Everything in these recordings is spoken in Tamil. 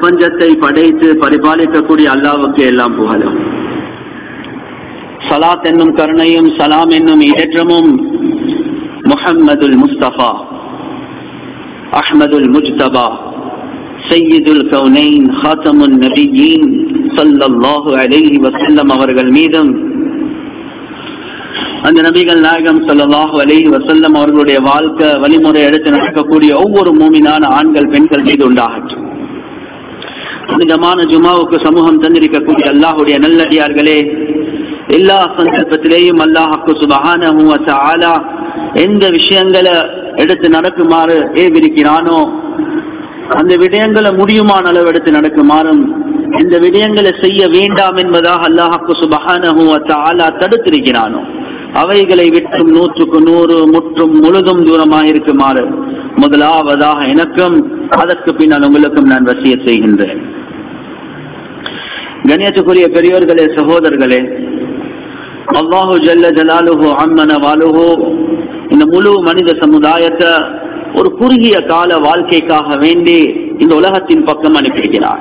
பிரபஞ்சத்தை படைத்து பரிபாலிக்கக்கூடிய அல்லாவுக்கு எல்லாம் புகழும் சலாத் என்னும் கருணையும் சலாம் என்னும் ஏற்றமும் முஹம்மதுல் முஸ்தபா அஹ்மதுல் முஜ்தபா சையீதுல் கவுனைன் ஹாத்தமுன் நபியீன் சல்லல்லாஹு அலைஹி வஸல்லம் அவர்கள் மீதும் அந்த நபிகள் நாயகம் சல்லாஹு அலைஹி வசல்லம் அவர்களுடைய வாழ்க்கை வழிமுறை எடுத்து நடக்கக்கூடிய ஒவ்வொரு மூமினான ஆண்கள் பெண்கள் மீது உண்டாகட்டும் புனிதமான ஜுமாவுக்கு சமூகம் தந்திருக்கக்கூடிய அல்லாஹுடைய நல்லடியார்களே எல்லா சந்தர்ப்பத்திலேயும் அல்லாஹுக்கு சுபகான ஆலா எந்த விஷயங்களை எடுத்து நடக்குமாறு ஏவிருக்கிறானோ அந்த விடயங்களை முடியுமான அளவு எடுத்து நடக்குமாறும் இந்த விடயங்களை செய்ய வேண்டாம் என்பதாக அல்லாஹுக்கு சுபகான ஆலா தடுத்திருக்கிறானோ அவைகளை விட்டும் நூற்றுக்கு நூறு முற்றும் முழுதும் தூரமாக இருக்குமாறு முதலாவதாக எனக்கும் அதற்கு பின்னால் உங்களுக்கும் நான் வசிய செய்கின்றேன் கணியத்துக்குரிய பெரியோர்களே சகோதரர்களே அல்லாஹு ஜல்ல ஜலாலுஹோ அம்மன வாலுஹோ இந்த முழு மனித சமுதாயத்தை ஒரு குறுகிய கால வாழ்க்கைக்காக வேண்டி இந்த உலகத்தின் பக்கம் அனுப்பியிருக்கிறார்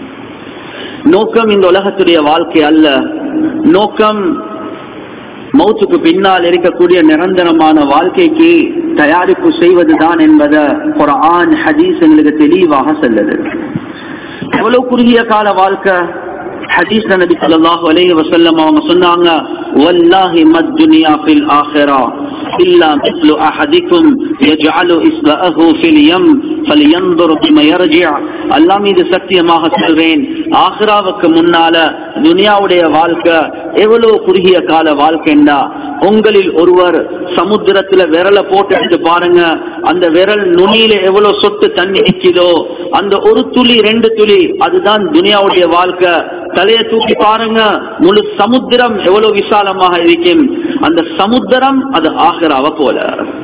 நோக்கம் இந்த உலகத்துடைய வாழ்க்கை அல்ல நோக்கம் மௌத்துக்கு பின்னால் இருக்கக்கூடிய நிரந்தரமான வாழ்க்கைக்கு தயாரிப்பு செய்வதுதான் என்பதை குரான் ஹதீஸ் எங்களுக்கு தெளிவாக சொல்லுது எவ்வளவு குறுகிய கால வாழ்க்கை ஹதீஸ் நபி ஸல்லல்லாஹு அலைஹி வஸல்லம் அவங்க சொன்னாங்க வல்லாஹி மத் துனியா ஃபில் ஆখিরা இல்லா மிஸ்லு அஹதிக்கும் யஜ்அலு இஸ்பஅஹு ஃபில் யம் ஃபல்யன்ظر பிமா யர்ஜிஅ அல்லாஹ் மீது சத்தியமாக சொல்றேன் ஆখিরাவுக்கு முன்னால துனியாவுடைய வாழ்க்கை எவ்வளவு குறுகிய கால வாழ்க்கைண்டா உங்களில் ஒருவர் சமுத்திரத்துல விரல போட்டு எடுத்து பாருங்க அந்த விரல் நுனியில எவ்வளவு சொட்டு தண்ணி நிக்குதோ அந்த ஒரு துளி ரெண்டு துளி அதுதான் துனியாவுடைய வாழ்க்கை தலையை தூக்கி பாருங்க முழு சமுத்திரம் எவ்வளவு விசாலமாக இருக்கும் அந்த சமுத்திரம் அது ஆகிறாவ போல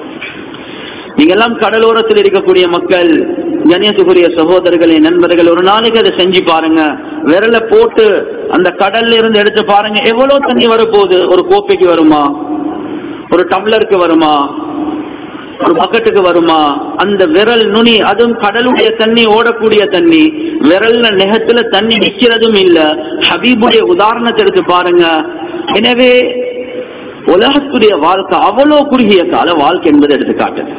நீங்க எல்லாம் கடலோரத்தில் இருக்கக்கூடிய மக்கள் கணியத்துக்குரிய சகோதரர்களே நண்பர்கள் ஒரு நாளைக்கு அதை செஞ்சு பாருங்க விரல போட்டு அந்த கடல்ல இருந்து எடுத்து பாருங்க எவ்வளவு தண்ணி வரப்போகுது ஒரு கோப்பைக்கு வருமா ஒரு டம்ளருக்கு வருமா ஒரு பக்கெட்டுக்கு வருமா அந்த விரல் நுனி அதுவும் கடலுடைய தண்ணி ஓடக்கூடிய தண்ணி விரல்ல நெகத்துல தண்ணி நிக்கிறதும் இல்ல ஹபீபுடைய உதாரணத்தை எடுத்து பாருங்க எனவே உலகத்துடைய வாழ்க்கை அவ்வளவு குறுகிய கால வாழ்க்கை என்பதை எடுத்து காட்டுது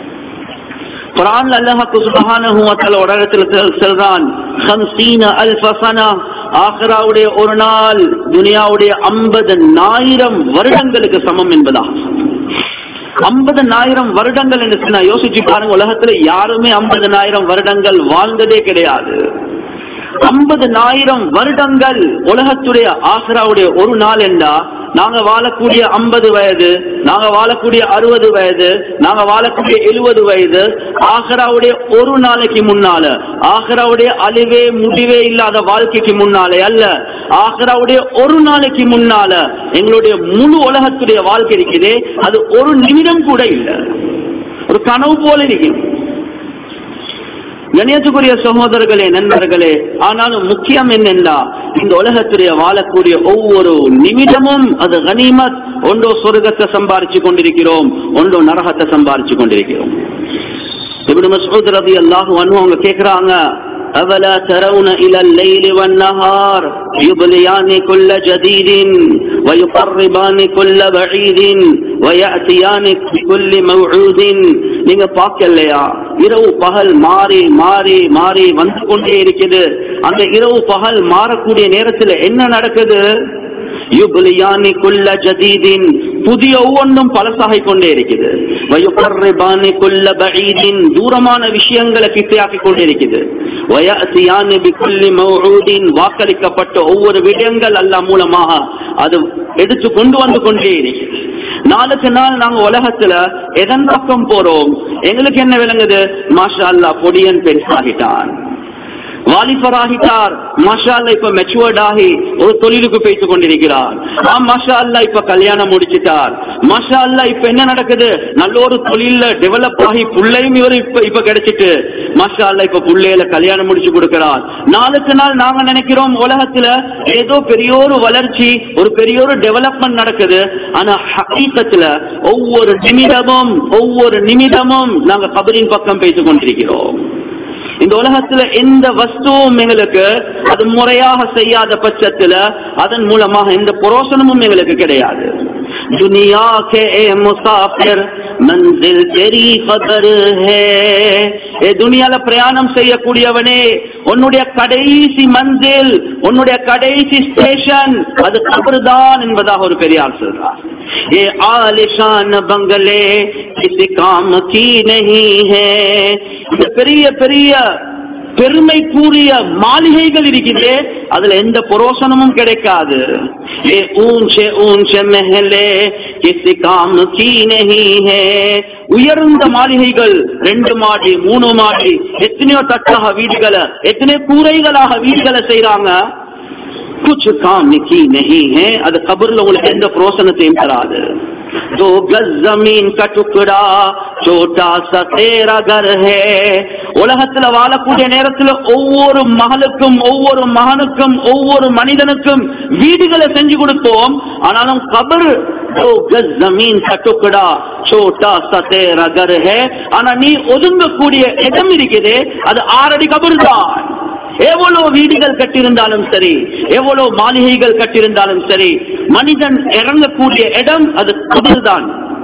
குரான் அல்லாஹ்க்கு சுப்ஹானஹு வ தஆலா ஒரு இடத்துல சொல்றான் 50 அல்ஃப சனா ஆகிராவுடைய ஒரு நாள் துனியாவுடைய 50000 வருடங்களுக்கு சமம் என்பதா ஐம்பதனாயிரம் வருடங்கள் என்று சொன்னா யோசிச்சு பாருங்க உலகத்துல யாருமே ஐம்பதனாயிரம் வருடங்கள் வாழ்ந்ததே கிடையாது ஐம்பதனாயிரம் வருடங்கள் உலகத்துடைய ஆசராவுடைய ஒரு நாள் என்றா நாங்க வாழக்கூடிய ஐம்பது வயது நாங்க வாழக்கூடிய அறுபது வயது நாங்க வாழக்கூடிய எழுபது வயது ஆகராவுடைய ஒரு நாளைக்கு முன்னால ஆகராவுடைய அழிவே முடிவே இல்லாத வாழ்க்கைக்கு முன்னாலே அல்ல ஆகராவுடைய ஒரு நாளைக்கு முன்னால எங்களுடைய முழு உலகத்துடைய வாழ்க்கை இருக்குதே அது ஒரு நிமிடம் கூட இல்லை ஒரு கனவு போல இருக்கும் கணியத்துக்குரிய சகோதரர்களே நண்பர்களே ஆனாலும் முக்கியம் என்னென்றா இந்த உலகத்துடைய வாழக்கூடிய ஒவ்வொரு நிமிடமும் அது கனிமத் ஒன்றோ சொர்க்கத்தை சம்பாரிச்சு கொண்டிருக்கிறோம் ஒன்றோ நரகத்தை சம்பாரிச்சு கொண்டிருக்கிறோம் இப்படி மசூத் ரபி அல்லாஹு அவங்க கேட்கிறாங்க أفلا ترون إلى الليل والنهار يبليان كل جديد ويقربان كل بعيد ويأتيان بكل موعود நீங்க பார்க்கலையா இரவு பகல் மாறி மாறி மாறி வந்து கொண்டே இருக்குது அந்த இரவு பகல் மாறக்கூடிய நேரத்தில் என்ன நடக்குது யுபலியானி குல்ல ஜதீதின் புதிய ஒவ்வொன்றும் பழசாகிக் கொண்டே இருக்குது வயுகர்ரிபானி குல்ல பஈதின் தூரமான விஷயங்களை கிட்டையாக்கிக் கொண்டே இருக்குது வயசியானி பிகுல்லி மௌஊதின் வாக்களிக்கப்பட்ட ஒவ்வொரு விடயங்கள் அல்ல மூலமாக அது எடுத்து கொண்டு வந்து கொண்டே இருக்குது நாளுக்கு நாள் நாங்க உலகத்துல எதன் பக்கம் போறோம் எங்களுக்கு என்ன விளங்குது மாஷா அல்லா பொடியன் பெருசாகிட்டான் வாலிபராகிட்டார் மாஷா அல்லா இப்ப மெச்சுவர்ட் ஆகி ஒரு தொழிலுக்கு பேசி கொண்டிருக்கிறார் ஆ மாஷா அல்லா இப்ப கல்யாணம் முடிச்சிட்டார் மாஷா அல்லா இப்ப என்ன நடக்குது நல்ல ஒரு தொழில டெவலப் ஆகி புள்ளையும் இவர் இப்ப இப்ப கிடைச்சிட்டு மாஷா அல்லா இப்ப புள்ளையில கல்யாணம் முடிச்சு கொடுக்கிறார் நாளுக்கு நாள் நாங்க நினைக்கிறோம் உலகத்துல ஏதோ பெரிய ஒரு வளர்ச்சி ஒரு பெரிய ஒரு டெவலப்மெண்ட் நடக்குது ஆனா ஹகீக்கத்துல ஒவ்வொரு நிமிடமும் ஒவ்வொரு நிமிடமும் நாங்க கபரின் பக்கம் பேசிக் கொண்டிருக்கிறோம் இந்த உலகத்துல எந்த வஸ்துவும் எங்களுக்கு அது முறையாக செய்யாத பட்சத்துல அதன் மூலமாக எந்த புரோசனமும் எங்களுக்கு கிடையாது दुनिया के ए मुसाफिर मंजिल तेरी कदर है ஏ துனியால பிரயாணம் செய்யக்கூடியவனே உன்னுடைய கடைசி மந்தில் உன்னுடைய கடைசி ஸ்டேஷன் அது கபர்தான் என்பதாக ஒரு பெரியார் சொல்றார் ये आलिशान बंगले किसी काम की नहीं है இந்த பெரிய பெரிய பெருமை கூறிய மாளிகைகள் இருக்குது அதுல எந்த புரோசனமும் கிடைக்காது ஏ ஊஞ்சே ஊஞ்சே மெஹலே கிசி காம் கீ நஹி ஹே உயர்ந்த மாளிகைகள் ரெண்டு மாடி மூணு மாடி எத்தனையோ தட்டாக வீடுகளை எத்தனையோ கூரைகளாக வீடுகளை செய்யறாங்க कुछ काम की नहीं है அது கபர்ல உங்களுக்கு எந்த புரோசனத்தையும் தராது दो गज जमीन का टुकड़ा छोटा सा तेरा घर है உலகத்துல வாழக்கூடிய நேரத்துல ஒவ்வொரு மகளுக்கும் ஒவ்வொரு மகனுக்கும் ஒவ்வொரு மனிதனுக்கும் வீடுகளை செஞ்சு கொடுப்போம் ஆனாலும் கபர் दो गज जमीन का टुकड़ा छोटा सा तेरा घर है ஆனா நீ ஒதுங்கக்கூடிய இடம் இருக்குது அது ஆறடி கபர் தான் எவ்வளவு வீடுகள் கட்டியிருந்தாலும் சரி எவ்வளவு மாளிகைகள் கட்டியிருந்தாலும் சரி மனிதன் இறங்கக்கூடிய இடம் அது கபர்தான்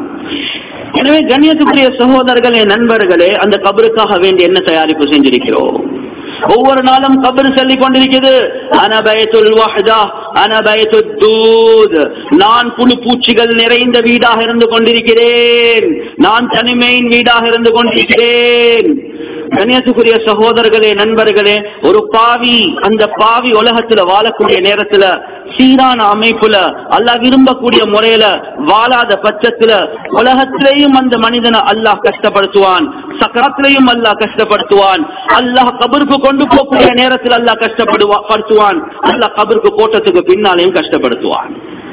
எனவே கண்ணியத்துக்குரிய சகோதரர்களே நண்பர்களே அந்த கபருக்காக வேண்டி என்ன தயாரிப்பு செஞ்சிருக்கிறோம் ஒவ்வொரு நாளும் கபர் சொல்லிக் கொண்டிருக்கிறது அனபயத்துல் வஹ்தா அனபயத்துத் தூத் நான் புழு பூச்சிகள் நிறைந்த வீடாக இருந்து கொண்டிருக்கிறேன் நான் தனிமையின் வீடாக இருந்து கொண்டிருக்கிறேன் கண்ணியத்துக்குரிய சகோதரர்களே நண்பர்களே ஒரு பாவி அந்த பாவி உலகத்துல வாழக்கூடிய நேரத்துல சீரான அமைப்புல அல்லாஹ் விரும்பக்கூடிய முறையில வாழாத பட்சத்துல உலகத்திலேயும் அந்த மனிதனை அல்லாஹ் கஷ்டப்படுத்துவான் சக்கரத்திலையும் அல்லாஹ் கஷ்டப்படுத்துவான் அல்லாஹ் கபருக்கு கொண்டு போகக்கூடிய நேரத்தில் அல்லாஹ் கஷ்டப்படுவா படுத்துவான் அல்லாஹ் கபருக்கு போட்டத்துக்கு பின்னாலையும் கஷ்டப்படுத்துவான்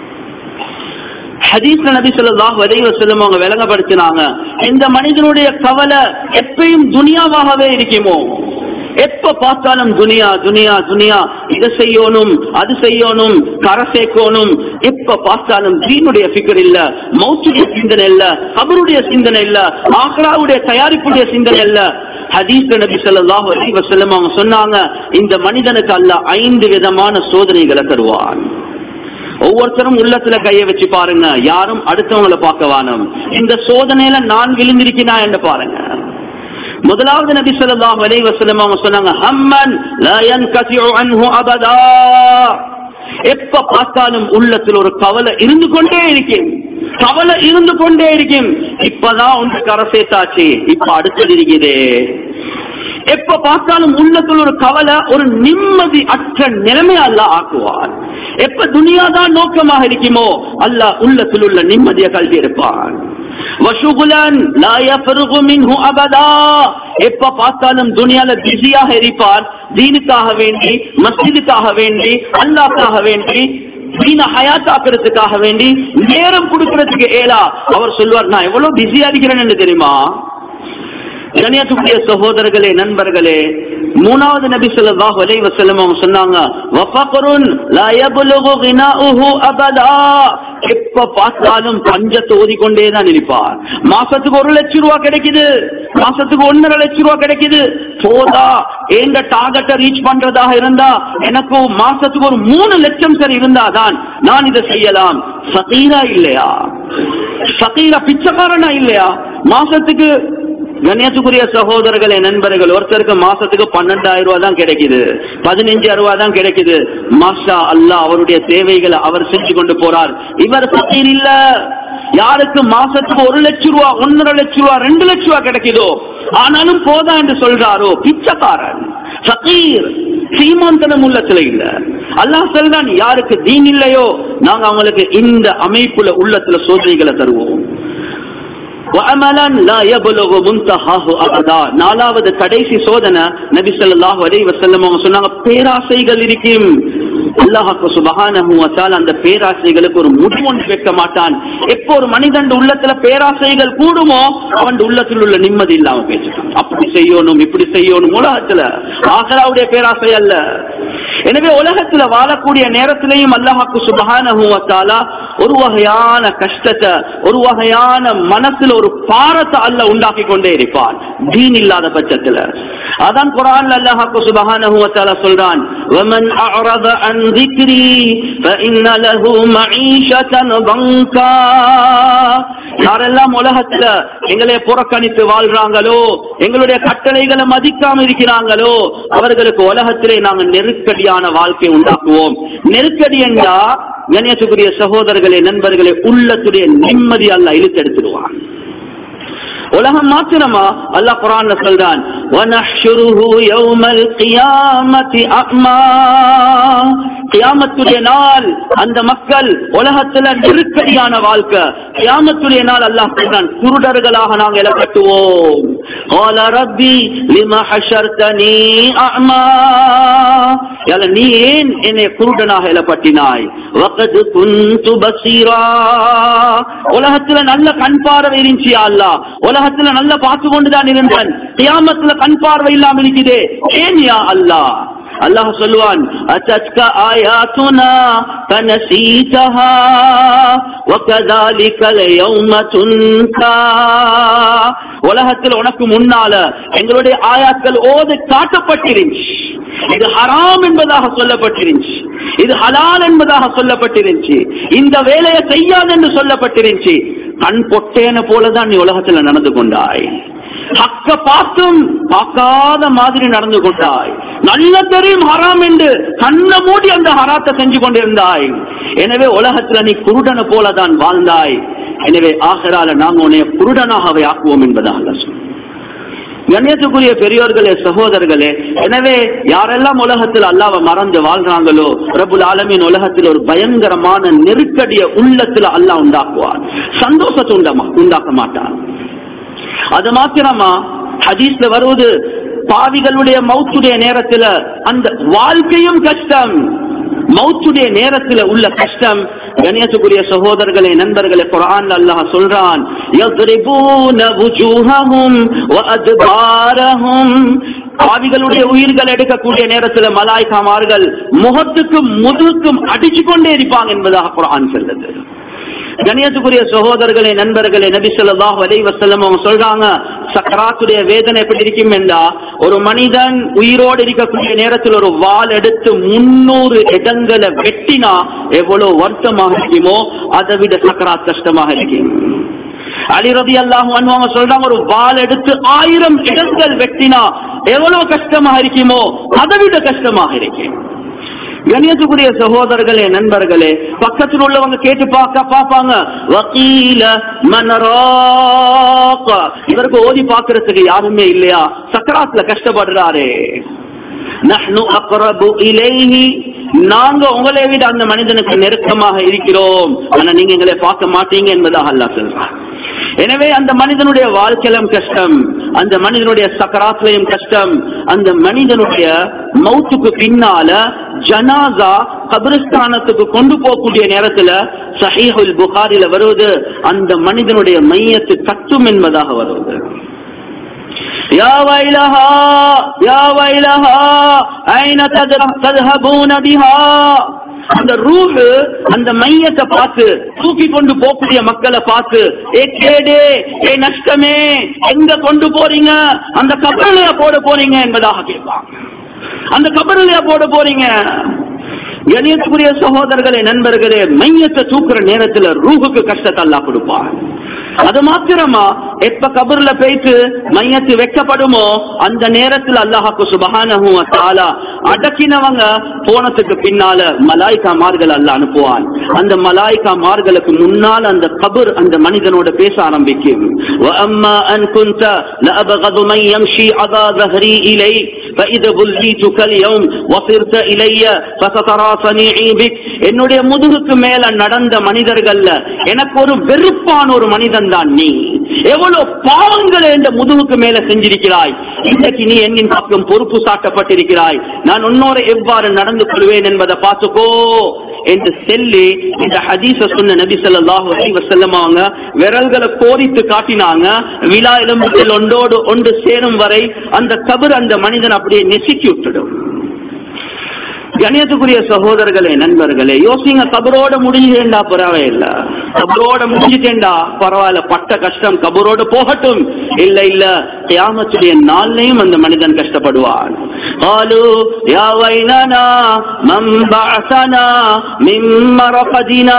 ஹதீஸ்ல நபி ஸல்லல்லாஹு அலைஹி வஸல்லம் அவங்க விளங்கப்படுத்தினாங்க இந்த மனிதனுடைய கவலை எப்பயும் துனியாவாகவே இருக்குமோ எப்ப பார்த்தாலும் துனியா துனியா துனியா இதை செய்யணும் அது செய்யணும் கரை சேர்க்கணும் எப்ப பார்த்தாலும் தீனுடைய ஃபிகர் இல்ல மௌத்துடைய சிந்தனை இல்ல கபருடைய சிந்தனை இல்ல ஆக்ராவுடைய தயாரிப்புடைய சிந்தனை இல்ல ஹதீஸ் நபி ஸல்லல்லாஹு அலைஹி வஸல்லம் அவங்க சொன்னாங்க இந்த மனிதனுக்கு அல்லாஹ் ஐந்து விதமான சோதனைகளை தருவான் ஒவ்வொருத்தரும் உள்ளத்துல கைய வச்சு பாருங்க யாரும் அடுத்தவங்களை பார்க்க வானம் இந்த சோதனையில நான் விழுந்திருக்கினா என்று பாருங்க முதலாவது நபி ஸல்லல்லாஹு அலைஹி வஸல்லம் அவங்க சொன்னாங்க ஹம்மன் லா யன்கசிஉ அன்ஹு அபதா எப்ப பார்த்தாலும் உள்ளத்தில் ஒரு கவலை இருந்து கொண்டே இருக்கும் கவலை இருந்து கொண்டே இருக்கும் இப்பதான் ஒன்று கரை சேர்த்தாச்சு இப்ப அடுத்தது இருக்குது எப்ப பார்த்தாலும் உள்ளத்தில் ஒரு கவலை ஒரு நிம்மதி அற்ற நிலைமை அல்ல ஆக்குவான் எப்ப துனியாதான் நோக்கமாக இருக்குமோ அல்லாஹ் உள்ளத்தில் உள்ள நிம்மதியை கல்வி இருப்பான் வஷுகுலன் லா யஃபருகு மின்ஹு அபதா எப்ப பார்த்தாலும் துனியால பிஸியாக இருப்பார் தீனுக்காக வேண்டி மஸ்ஜிதுக்காக வேண்டி அல்லாஹ்க்காக வேண்டி தீன ஹயாத்தாக்குறதுக்காக வேண்டி நேரம் கொடுக்கறதுக்கு ஏலா அவர் சொல்வார் நான் எவ்வளவு பிஸியா இருக்கிறேன்னு தெரியுமா கணியத்துக்குரிய சகோதரர்களே நண்பர்களே மூணாவது நபி ஸல்லல்லாஹு அலைஹி வஸல்லம் அவங்க சொன்னாங்க வஃபக்ருன் லா யப்லுகு கினாஉஹு அபதா எப்ப பார்த்தாலும் பஞ்சத்தை ஓதிக்கொண்டே தான் இருப்பார் மாசத்துக்கு ஒரு லட்சம் ரூபாய் கிடைக்குது மாசத்துக்கு ஒன்னரை லட்சம் ரூபாய் கிடைக்குது போதா எந்த டார்கெட்டை ரீச் பண்றதாக இருந்தா எனக்கு மாசத்துக்கு ஒரு மூணு லட்சம் சரி இருந்தாதான் நான் இதை செய்யலாம் ஃபகீரா இல்லையா ஃபகீரா பிச்சைக்காரனா இல்லையா மாசத்துக்கு கண்ணியத்துக்குரிய சகோதரர்களே நண்பர்கள் ஒருத்தருக்கு மாசத்துக்கு பன்னெண்டாயிரம் ரூபாய் தான் கிடைக்குது பதினஞ்சாயிரம் ரூபாய் தான் கிடைக்குது மாஷா அல்லாஹ் அவருடைய தேவைகளை அவர் செஞ்சு கொண்டு போறார் இவர் பக்கீர் இல்ல யாருக்கு மாசத்துக்கு ஒரு லட்சம் ரூபா ஒன்னரை லட்சம் ரூபா ரெண்டு லட்சம் ரூபா கிடைக்குதோ ஆனாலும் போதா என்று சொல்றாரோ பிச்சைக்காரன் ஃபகீர் சீமாந்தனம் உள்ளத்துல இல்ல அல்லாஹ் சொல்றான் யாருக்கு தீன் இல்லையோ நாங்க அவங்களுக்கு இந்த அமைப்புல உள்ளத்துல சோதனைகளை தருவோம் وعملا لا يبلغ منتهاه ابدا நாலாவது கடைசி சோதனை நபி ஸல்லல்லாஹு அலைஹி வஸல்லம் அவங்க சொன்னாங்க பேராசைகள் இருக்கும் அல்லாஹாக்கு சுபஹானஹு வ தஆலா அந்த பேராசைகளுக்கு ஒரு முடிவொன்று வைக்க மாட்டான் எப்போ ஒரு மனிதன் உள்ளத்துல பேராசைகள் கூடுமோ அவன் உள்ளத்தில் உள்ள நிம்மதி இல்லாம பேசுறான் அப்படி செய்யணும் இப்படி செய்யணும் உலகத்துல ஆகராவுடைய பேராசை அல்ல எனவே உலகத்துல வாழக்கூடிய நேரத்திலையும் அல்லாஹாக்கு சுபஹானஹு வ தஆலா ஒரு வகையான கஷ்டத்தை ஒரு வகையான மனசுல ஒரு பாரத்தை அல்ல உண்டாக்கி கொண்டே இருப்பான் தீன் இல்லாத பட்சத்துல அதான் குரான் அல்லாஹாக்கு சுபஹானஹு வ தஆலா சொல்றான் ومن اعرض عن ذكري فان له معيشه ضنكا யாரெல்லாம் உலகத்துல எங்களை புறக்கணித்து வாழ்றாங்களோ எங்களுடைய கட்டளைகளை மதிக்காம இருக்கிறாங்களோ அவர்களுக்கு உலகத்திலே நாங்க நெருக்கடியான வாழ்க்கை உண்டாக்குவோம் நெருக்கடி என்றா கணேசக்குரிய சகோதரர்களே நண்பர்களே உள்ளத்துடைய நிம்மதி அல்ல இழுத்தெடுத்துடுவான் உலகம் மாத்திரமா அல்லாஹ் குரான்ல சொல்றான் وَنَحْشُرُهُ يَوْمَ الْقِيَامَةِ أَعْمَى கியாமத்துடைய நாள் அந்த மக்கள் உலகத்துல நெருக்கடியான வாழ்க்கை கியாமத்துடைய நாள் அல்லாஹ் சொல்றான் குருடர்களாக நாங்க இலக்கட்டுவோம் قال ربي لما حشرتني أعمى யால நீ ஏன் என்னை குருடனாக இலப்பட்டினாய் وقد كنت بصيرا உலகத்துல நல்ல கண் பார்வை இருந்துச்சு அல்லாஹ் உலகத்துல நல்ல பார்த்து கொண்டுதான் இருந்தேன் கியாமத்துல கண் பார்வை இல்லாம இருக்குதே ஏன் யா அல்லாஹ் அல்லாஹ் சொல்லுவான் அத்தத்க ஆயாத்துனா فنسيتها وكذلك اليوم تنسى உலகத்தில் உனக்கு முன்னால எங்களுடைய ஆயாக்கள் ஓது காட்டப்பட்டிருந்துச்சு இது ஹராம் என்பதாக சொல்லப்பட்டிருந்துச்சு இது ஹலால் என்பதாக சொல்லப்பட்டிருந்துச்சு இந்த வேலையை செய்யாது என்று சொல்லப்பட்டிருந்துச்சு கண் பொட்டேன போலதான் நீ உலகத்துல நடந்து கொண்டாய் ஹக்க பார்த்தும் பார்க்காத மாதிரி நடந்து கொண்டாய் நல்ல தெரியும் ஹராம் என்று கண்ண மூடி அந்த ஹராத்தை செஞ்சு கொண்டிருந்தாய் எனவே உலகத்துல நீ குருடனை போலதான் வாழ்ந்தாய் எனவே ஆகரால நாங்க உன்னைய குருடனாகவே ஆக்குவோம் என்பதாக சொல் கண்ணியத்துக்குரிய பெரியோர்களே சகோதரர்களே எனவே யாரெல்லாம் உலகத்தில் அல்லாவை மறந்து வாழ்றாங்களோ பிரபுல் ஆலமின் உலகத்தில் ஒரு பயங்கரமான நெருக்கடிய உள்ளத்துல அல்லாஹ் உண்டாக்குவார் சந்தோஷத்தை உண்டமா உண்டாக்க மாட்டார் அது மாத்திரமா ஹதீஸ்ல வருவது பாவிகளுடைய மௌத்துடைய நேரத்துல அந்த வாழ்க்கையும் கஷ்டம் மௌத்துடைய நேரத்துல உள்ள கஷ்டம் கணேசக்குரிய சகோதரர்களே நண்பர்களே குரான் அல்லாஹ் சொல்றான் يَضْرِبُونَ وُجُوهَهُمْ وَأَدْبَارَهُمْ பாவிகளுடைய உயிர்கள் எடுக்கக்கூடிய நேரத்துல மலாய்க்காமார்கள் முகத்துக்கும் முதுகுக்கும் அடிச்சு கொண்டே இருப்பாங்க என்பதாக குரான் சொல்லுது கணியத்துக்குரிய சகோதரர்களே நண்பர்களே நபி சொல்லாஹ் அலை வசல்லம் அவங்க சொல்றாங்க சக்கராத்துடைய வேதனை எப்படி இருக்கும் என்றா ஒரு மனிதன் உயிரோடு இருக்கக்கூடிய நேரத்தில் ஒரு வாள் எடுத்து முன்னூறு இடங்களை வெட்டினா எவ்வளவு வருத்தமாக இருக்குமோ அதை விட சக்கராத் கஷ்டமாக இருக்கும் அலிரதி அல்லாஹும் அவங்க சொல்றாங்க ஒரு வாள் எடுத்து ஆயிரம் இடங்கள் வெட்டினா எவ்வளவு கஷ்டமாக இருக்குமோ அதை விட கஷ்டமாக இருக்கும் கணியத்துக்குரிய சகோதரர்களே நண்பர்களே பக்கத்தில் உள்ளவங்க கேட்டு பார்க்க பார்ப்பாங்க வக்கீல மனராக இவருக்கு ஓதி பார்க்கறதுக்கு யாருமே இல்லையா சக்கராத்துல கஷ்டப்படுறாரே நஹ்னு அக்ரபு இலைஹி நாங்க உங்களை விட அந்த மனிதனுக்கு நெருக்கமாக இருக்கிறோம் ஆனா நீங்க எங்களை பார்க்க மாட்டீங்க என்பதாக அல்லாஹ் சொல்றார் எனவே அந்த மனிதனுடைய வாழ்க்கையிலும் கஷ்டம் அந்த மனிதனுடைய சக்கராத்திலையும் கஷ்டம் அந்த மனிதனுடைய மௌத்துக்கு பின்னால ஜனாசா கபிரஸ்தானத்துக்கு கொண்டு போகக்கூடிய நேரத்துல சஹீஹுல் புகாரில வருவது அந்த மனிதனுடைய மையத்து தட்டும் என்பதாக வருவது يا ويلها يا ويلها أين تذهبون بها அந்த ரூஹு அந்த மையத்தை பார்த்து தூக்கி கொண்டு போகக்கூடிய மக்களை பார்த்து ஏ கேடே ஏ நஷ்டமே எங்க கொண்டு போறீங்க அந்த கபரலையா போட போறீங்க என்பதாக கேட்பாங்க அந்த கபரலையா போட போறீங்க கணியத்துக்குரிய சகோதரர்களே நண்பர்களே மையத்தை தூக்குற நேரத்துல ரூஹுக்கு கஷ்டத்தை அல்லா கொடுப்பான் அது மாத்திரமா எப்ப கபர்ல போயிட்டு மையத்து வைக்கப்படுமோ அந்த நேரத்துல அல்லாஹாக்கு சுபஹானஹு தாலா அடக்கினவங்க போனதுக்கு பின்னால மலாய்கா மார்கள் அல்ல அனுப்புவான் அந்த மலாய்கா மார்களுக்கு முன்னால் அந்த கபர் அந்த மனிதனோட பேச ஆரம்பிக்கும் وَأَمَّا أَن كُنتَ لَأَبْغَضُ مَن يَمْشِي عَلَى ظَهْرِي إِلَيْكَ فَإِذَا بُلِّيتُكَ الْيَوْمَ وَصِرْتَ إِلَيَّ فَسَتَرَى صنيعي بك என்னுடைய முதுகுக்கு மேல நடந்த மனிதர்கள்ல எனக்கு ஒரு வெறுப்பான ஒரு மனிதன் தான் நீ எவ்வளவு பாவங்களை என்ற முதுகுக்கு மேல செஞ்சிருக்கிறாய் இன்றைக்கு நீ என்னின் பக்கம் பொறுப்பு சாட்டப்பட்டிருக்கிறாய் நான் உன்னோட எவ்வாறு நடந்து கொள்வேன் என்பதை பார்த்துக்கோ என்று சொல்லி இந்த ஹதீஸ சொன்ன நபி ஸல்லல்லாஹு அலைஹி வஸல்லம் அவங்க விரல்களை கோரித்து காட்டினாங்க விழா எலும்புகள் ஒன்றோடு ஒன்று சேரும் வரை அந்த கபர் அந்த மனிதன் அப்படியே நெசுக்கி விட்டுடும் கணியத்துக்குரிய சகோதரர்களே நண்பர்களே யோசிங்க கபரோட முடிஞ்சுட்டேன்டா பரவாயில்ல கபரோட முடிஞ்சுட்டேன்டா பரவாயில்ல பட்ட கஷ்டம் கபரோட போகட்டும் இல்ல இல்ல கியாமத்துடைய நாள்லையும் அந்த மனிதன் கஷ்டப்படுவான் قالوا يا ويلنا من بعثنا من مرقدنا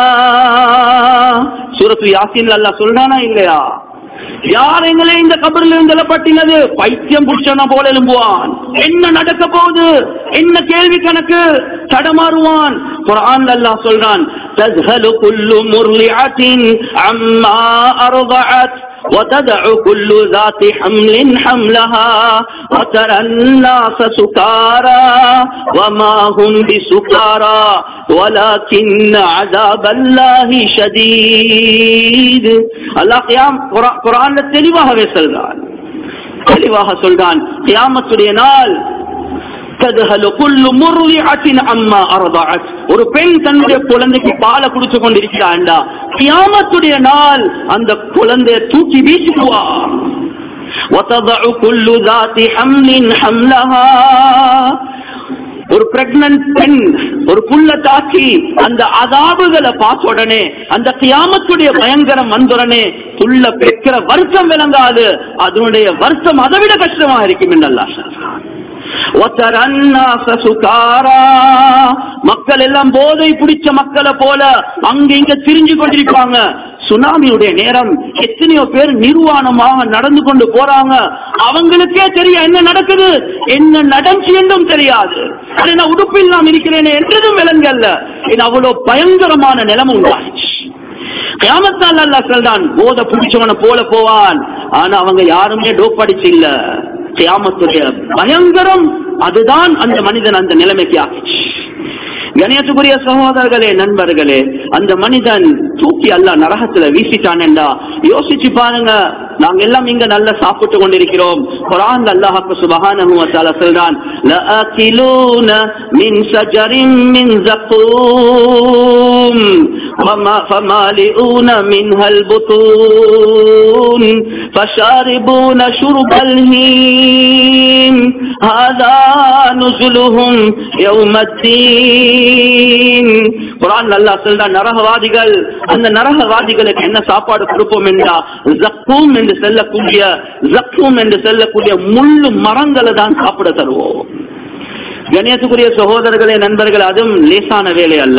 சூரத்து யாசின் அல்லாஹ் சொல்றானா இல்லையா யார் எங்களை இந்த கபரில் இருந்து எழப்பட்டினது பைத்தியம் புடிச்சவன போல எழும்புவான் என்ன நடக்க போகுது என்ன கேள்வி கணக்கு தடமாறுவான் குர்ஆன் அல்லாஹ் சொல்றான் تذهل كل مرضعة عما أرضعت وتدع كل ذات حمل حملها وترى الناس سكارى وما هم بسكارى ولكن عذاب الله شديد அல்லாஹ் கியாம் குர்ஆ- குர்ஆன்ல தெளிவாகவே சொல்றான் தெளிவாக சொல்றான் கியாமத்துடைய நாள் ததுஹலு குல்லு முர்லிஅத்தின் அம்மா அர்தஅத் ஒரு பெண் தன்னுடைய குழந்தைக்கு பாலை குடிச்சு கொண்டிருக்கிறாண்டா கியாமத்துடைய நாள் அந்த குழந்தையை தூக்கி வீசுவா وتضع كل ذات حمل حملها ஒரு பிரெக்னன்ட் பெண் ஒரு புள்ள தாக்கி அந்த அதாபுகளை பார்த்த உடனே அந்த கியாமத்துடைய பயங்கரம் வந்த உடனே புள்ள பெக்கிற வருஷம் விளங்காது அதனுடைய வருஷம் அதை விட கஷ்டமா இருக்கும் என்று அல்லாஹ் சொல்றான். وَتَرَى النَّاسَ سُكَارَى மக்கள் எல்லாம் போதை பிடிச்ச மக்களை போல அங்க இங்க திரிஞ்சு கொண்டிருப்பாங்க சுனாமியுடைய நேரம் எத்தனையோ பேர் நிர்வாணமாக நடந்து கொண்டு போறாங்க அவங்களுக்கே தெரியும் என்ன நடக்குது என்ன நடந்துச்சு என்றும் தெரியாது அது நான் உடுப்பில் நாம் இருக்கிறேன் என்றதும் விலங்கல்ல இது அவ்வளவு பயங்கரமான நிலைமை உண்டாச்சு கியாமத்தால் அல்லாஹ் சொல்றான் போதை பிடிச்சவன போல போவான் ஆனா அவங்க யாருமே டோப் அடிச்சு இல்ல கியாமத்துடைய பயங்கரம் அதுதான் அந்த மனிதன் அந்த நிலைமைக்கு ஆச்சு கணியத்துக்குரிய சகோதரர்களே நண்பர்களே அந்த மனிதன் தூக்கி அல்ல நரகத்துல வீசிட்டானேண்டா யோசிச்சு பாருங்க நாங்க எல்லாம் இங்க நல்லா சாப்பிட்டு கொண்டிருக்கிறோம் குரான் அல்லாஹ் சுபஹானஹு வ தஆலா சொல்றான் லஆகிலூன மின் ஷஜரின் மின் زقوم وما فمالئون منها البطون فشاربون شرب الهيم هذا نزلهم يوم الدين குரான் அல்லாஹ் சொல்றான் நரகவாதிகள் அந்த நரகவாதிகளுக்கு என்ன சாப்பாடு கொடுப்போம் என்றா ஜக்கூம் என்று செல்லக்கூடிய ஜக்கூம் என்று செல்லக்கூடிய முள்ளு மரங்களை தான் சாப்பிட தருவோம் கணேசக்குரிய சகோதரர்களே நண்பர்கள் அதுவும் லேசான வேலை அல்ல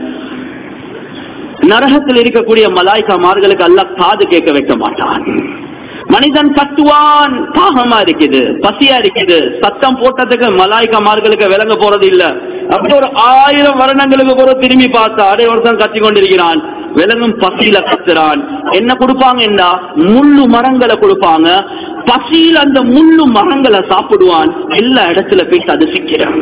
நரகத்தில் இருக்கக்கூடிய மலாய்க்காமார்களுக்கு அல்லாஹ் காது கேட்க வைக்க மாட்டான் மனிதன் கத்துவான் தாகமா இருக்குது பசியா இருக்குது சத்தம் போட்டதுக்கு மலாய்க்காமார்களுக்கு விளங்க போறது இல்ல அப்படி ஒரு ஆயிரம் வருடங்களுக்கு கூட திரும்பி பார்த்தா அடே ஒருத்தன் கத்தி கொண்டிருக்கிறான் விலங்கும் பசியில கத்துறான் என்ன கொடுப்பாங்க என்றா முள்ளு மரங்களை கொடுப்பாங்க பசியில் அந்த முள்ளு மரங்களை சாப்பிடுவான் எல்லா இடத்துல போய் அது சிக்கிறான்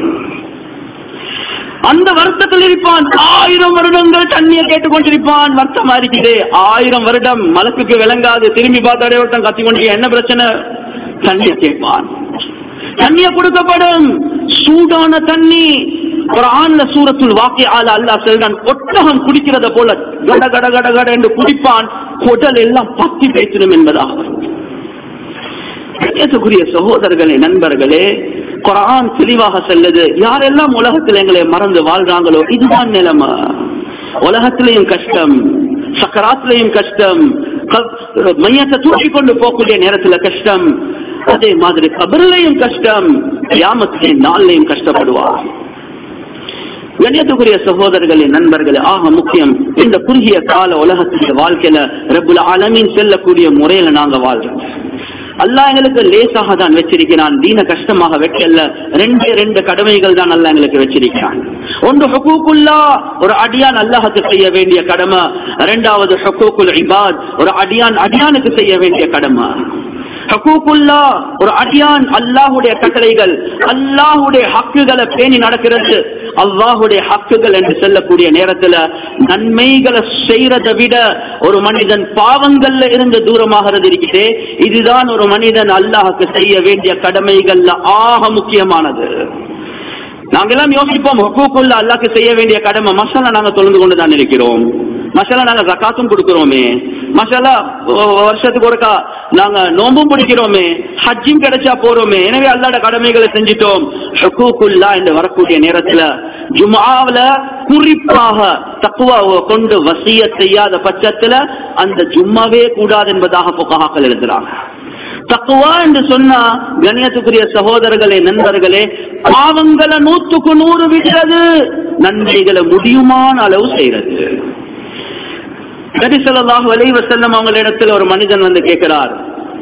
அந்த வருத்தத்தில் இருப்பான் ஆயிரம் வருடங்கள் தண்ணியை கேட்டுக்கொண்டிருப்பான் வருத்தமா இருக்குது ஆயிரம் வருடம் மலக்குக்கு விளங்காது திரும்பி பார்த்தாடே ஒருத்தன் கத்தி கொண்டு என்ன பிரச்சனை தண்ணியை கேட்பான் தண்ணிய கொடுக்கப்படும் சூடான தண்ணி ஒரு ஆண்ல சூரத்துள் வாக்கி ஆள அல்லா செல்றான் ஒட்டகம் குடிக்கிறத போல கட கட கட கட என்று குடிப்பான் குடல் எல்லாம் பத்தி பேசிடும் என்பதாக பேசக்கூடிய சகோதரர்களே நண்பர்களே குரான் தெளிவாக செல்லுது யாரெல்லாம் உலகத்தில் எங்களை மறந்து வாழ்றாங்களோ இதுதான் நிலைமை உலகத்திலையும் கஷ்டம் சக்கராத்திலையும் கஷ்டம் க- மையத்தை தூக்கி கொண்டு போகக்கூடிய நேரத்துல கஷ்டம் அதே மாதிரி கபரிலையும் கஷ்டம் யாமத்திலையும் நாள்லையும் கஷ்டப்படுவார் கண்ணியத்துக்குரிய சகோதரர்களே நண்பர்களே ஆக முக்கியம் இந்த குறுகிய கால உலகத்துடைய வாழ்க்கையில ரப்புல் ஆலமீன் செல்லக்கூடிய முறையில நாங்க வாழ்றோம் அல்லாஹ் எங்களுக்கு லேசாக தான் வச்சிருக்கிறான் தீன கஷ்டமாக வைக்கல ரெண்டு ரெண்டு கடமைகள் தான் அல்லாஹ் எங்களுக்கு வச்சிருக்கிறான் ஒன்று ஹுகூக்குல்லா ஒரு அடியான் அல்லாஹுக்கு செய்ய வேண்டிய கடமை இரண்டாவது ஹுகூக்குல் இபாத் ஒரு அடியான் அடியானுக்கு செய்ய வேண்டிய கடமை ஹக்கூக்குல்லா ஒரு அடியான் அல்லாஹுடைய கட்டளைகள் அல்லாஹுடைய ஹக்குகளை பேணி நடக்கிறது அல்லாஹுடைய ஹக்குகள் என்று சொல்லக்கூடிய நேரத்துல நன்மைகளை செய்யறதை விட ஒரு மனிதன் பாவங்கள்ல இருந்து தூரமாகிறது இருக்கிறதே இதுதான் ஒரு மனிதன் அல்லாஹுக்கு செய்ய வேண்டிய கடமைகள்ல ஆக முக்கியமானது நாங்கெல்லாம் யோசிப்போம் ஹுக்கூக்குள்ள அல்லாஹ்க்கு செய்ய வேண்டிய கடமை மசாலா நாங்க தொழுந்து கொண்டு தான் இருக்கிறோம் மசாலா நாங்க ஜக்காத்தும் கொடுக்கிறோமே மசாலா வருஷத்துக்கு ஒருக்கா நாங்க நோம்பும் பிடிக்கிறோமே ஹஜ்ஜும் கிடைச்சா போறோமே எனவே அல்லாட கடமைகளை செஞ்சிட்டோம் ஹுக்கூக்குல்லா என்று வரக்கூடிய நேரத்துல ஜுமாவுல குறிப்பாக தக்குவாவை கொண்டு வசிய செய்யாத பட்சத்துல அந்த ஜும்மாவே கூடாது என்பதாக புகாக்கள் எழுதுறாங்க தக்குவா என்று சொன்னா கணியத்துக்குரிய சகோதரர்களே நண்பர்களே பாவங்களை நூத்துக்கு நூறு விடுறது நன்மைகளை முடியுமான அளவு செய்யறது நபிசல்லாஹு அலைஹி வஸல்லம் அவங்க இடத்துல ஒரு மனிதன் வந்து கேட்கிறார்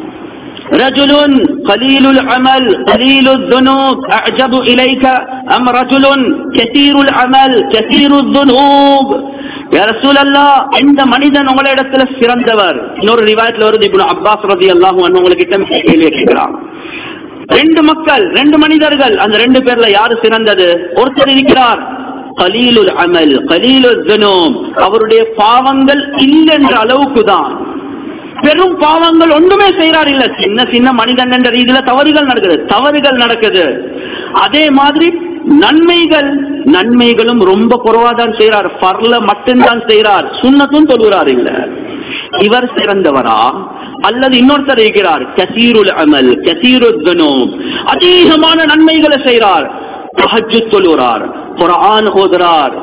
رجل قليل العمل قليل الذنوب أعجب إليك أم رجل كثير العمل كثير الذنوب يا رسول الله இந்த மனிதன் உங்களிடத்துல சிறந்தவர் இன்னொரு ரிவாயத்துல வருது இப்னு அப்பாஸ் ரலியல்லாஹு அன்ஹு உங்களுக்கு கிட்ட கேள்வி கேட்கிறான் ரெண்டு மக்கள் ரெண்டு மனிதர்கள் அந்த ரெண்டு பேர்ல யாரு சிறந்தது ஒருத்தர் இருக்கிறார் கலீலுல் அமல் கலீலுல் துனூப் அவருடைய பாவங்கள் இல்லைன்ற அளவுக்கு தான் பெரும் பாவங்கள் ஒன்றுமே செய்யறாரு இல்ல சின்ன சின்ன மனிதன் என்ற ரீதியில தவறுகள் நடக்குது தவறுகள் நடக்குது அதே மாதிரி நன்மைகள் நன்மைகளும் ரொம்ப குறைவாதான் செய்யறார் பர்ல மட்டும்தான் செய்யறார் சுண்ணத்தும் தொழுகிறார் இல்ல இவர் சிறந்தவரா அல்லது இன்னொருத்தர் இருக்கிறார் கசீருல் அமல் கசீருல் அதிகமான நன்மைகளை செய்கிறார் தஹஜ்ஜுத் தொழுகிறார் குர்ஆன் ஓதுறார்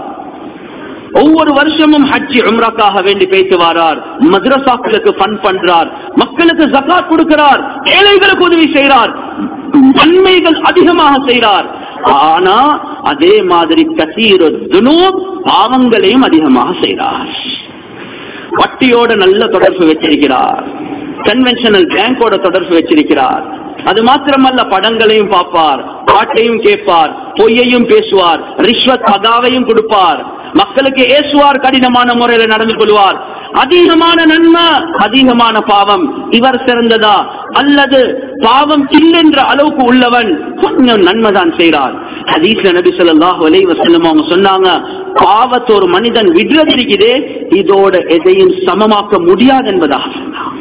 ஒவ்வொரு வருஷமும் ஹஜ்ஜி உம்ராக்காக வேண்டி பேசி வாரார் மദ്രസാக்களுக்கு ஃபண்ட் பண்றார் மக்களுக்கு ஜகாத் கொடுக்கிறார் ஏழைகளுக்கு உதவி செய்கிறார் நன்மைகள் அதிகமாக செய்கிறார் ஆனா அதே மாதிரி கசீரு துனூப் பாவங்களையும் அதிகமாக செய்கிறார் வட்டியோட நல்ல தொடர்பு வச்சிருக்கிறார் கன்வென்ஷனல் பேங்கோட தொடர்பு வச்சிருக்கிறார் அது மாத்திரமல்ல படங்களையும் பார்ப்பார் பாட்டையும் கேட்பார் பொய்யையும் பேசுவார் ரிஷ்வத் அகாவையும் கொடுப்பார் மக்களுக்கு ஏசுவார் கடினமான முறையில நடந்து கொள்வார் அதிகமான நன்மை அதிகமான பாவம் இவர் சிறந்ததா அல்லது பாவம் இல்லென்ற அளவுக்கு உள்ளவன் கொஞ்சம் நன்மைதான் செய்கிறார் ஹதீஸ்ல நபி ஸல்லல்லாஹு அலைஹி வஸல்லம் அவங்க சொன்னாங்க பாவத்தை ஒரு மனிதன் விடுறது இருக்குதே இதோட எதையும் சமமாக்க முடியாது என்பதாக சொன்னாங்க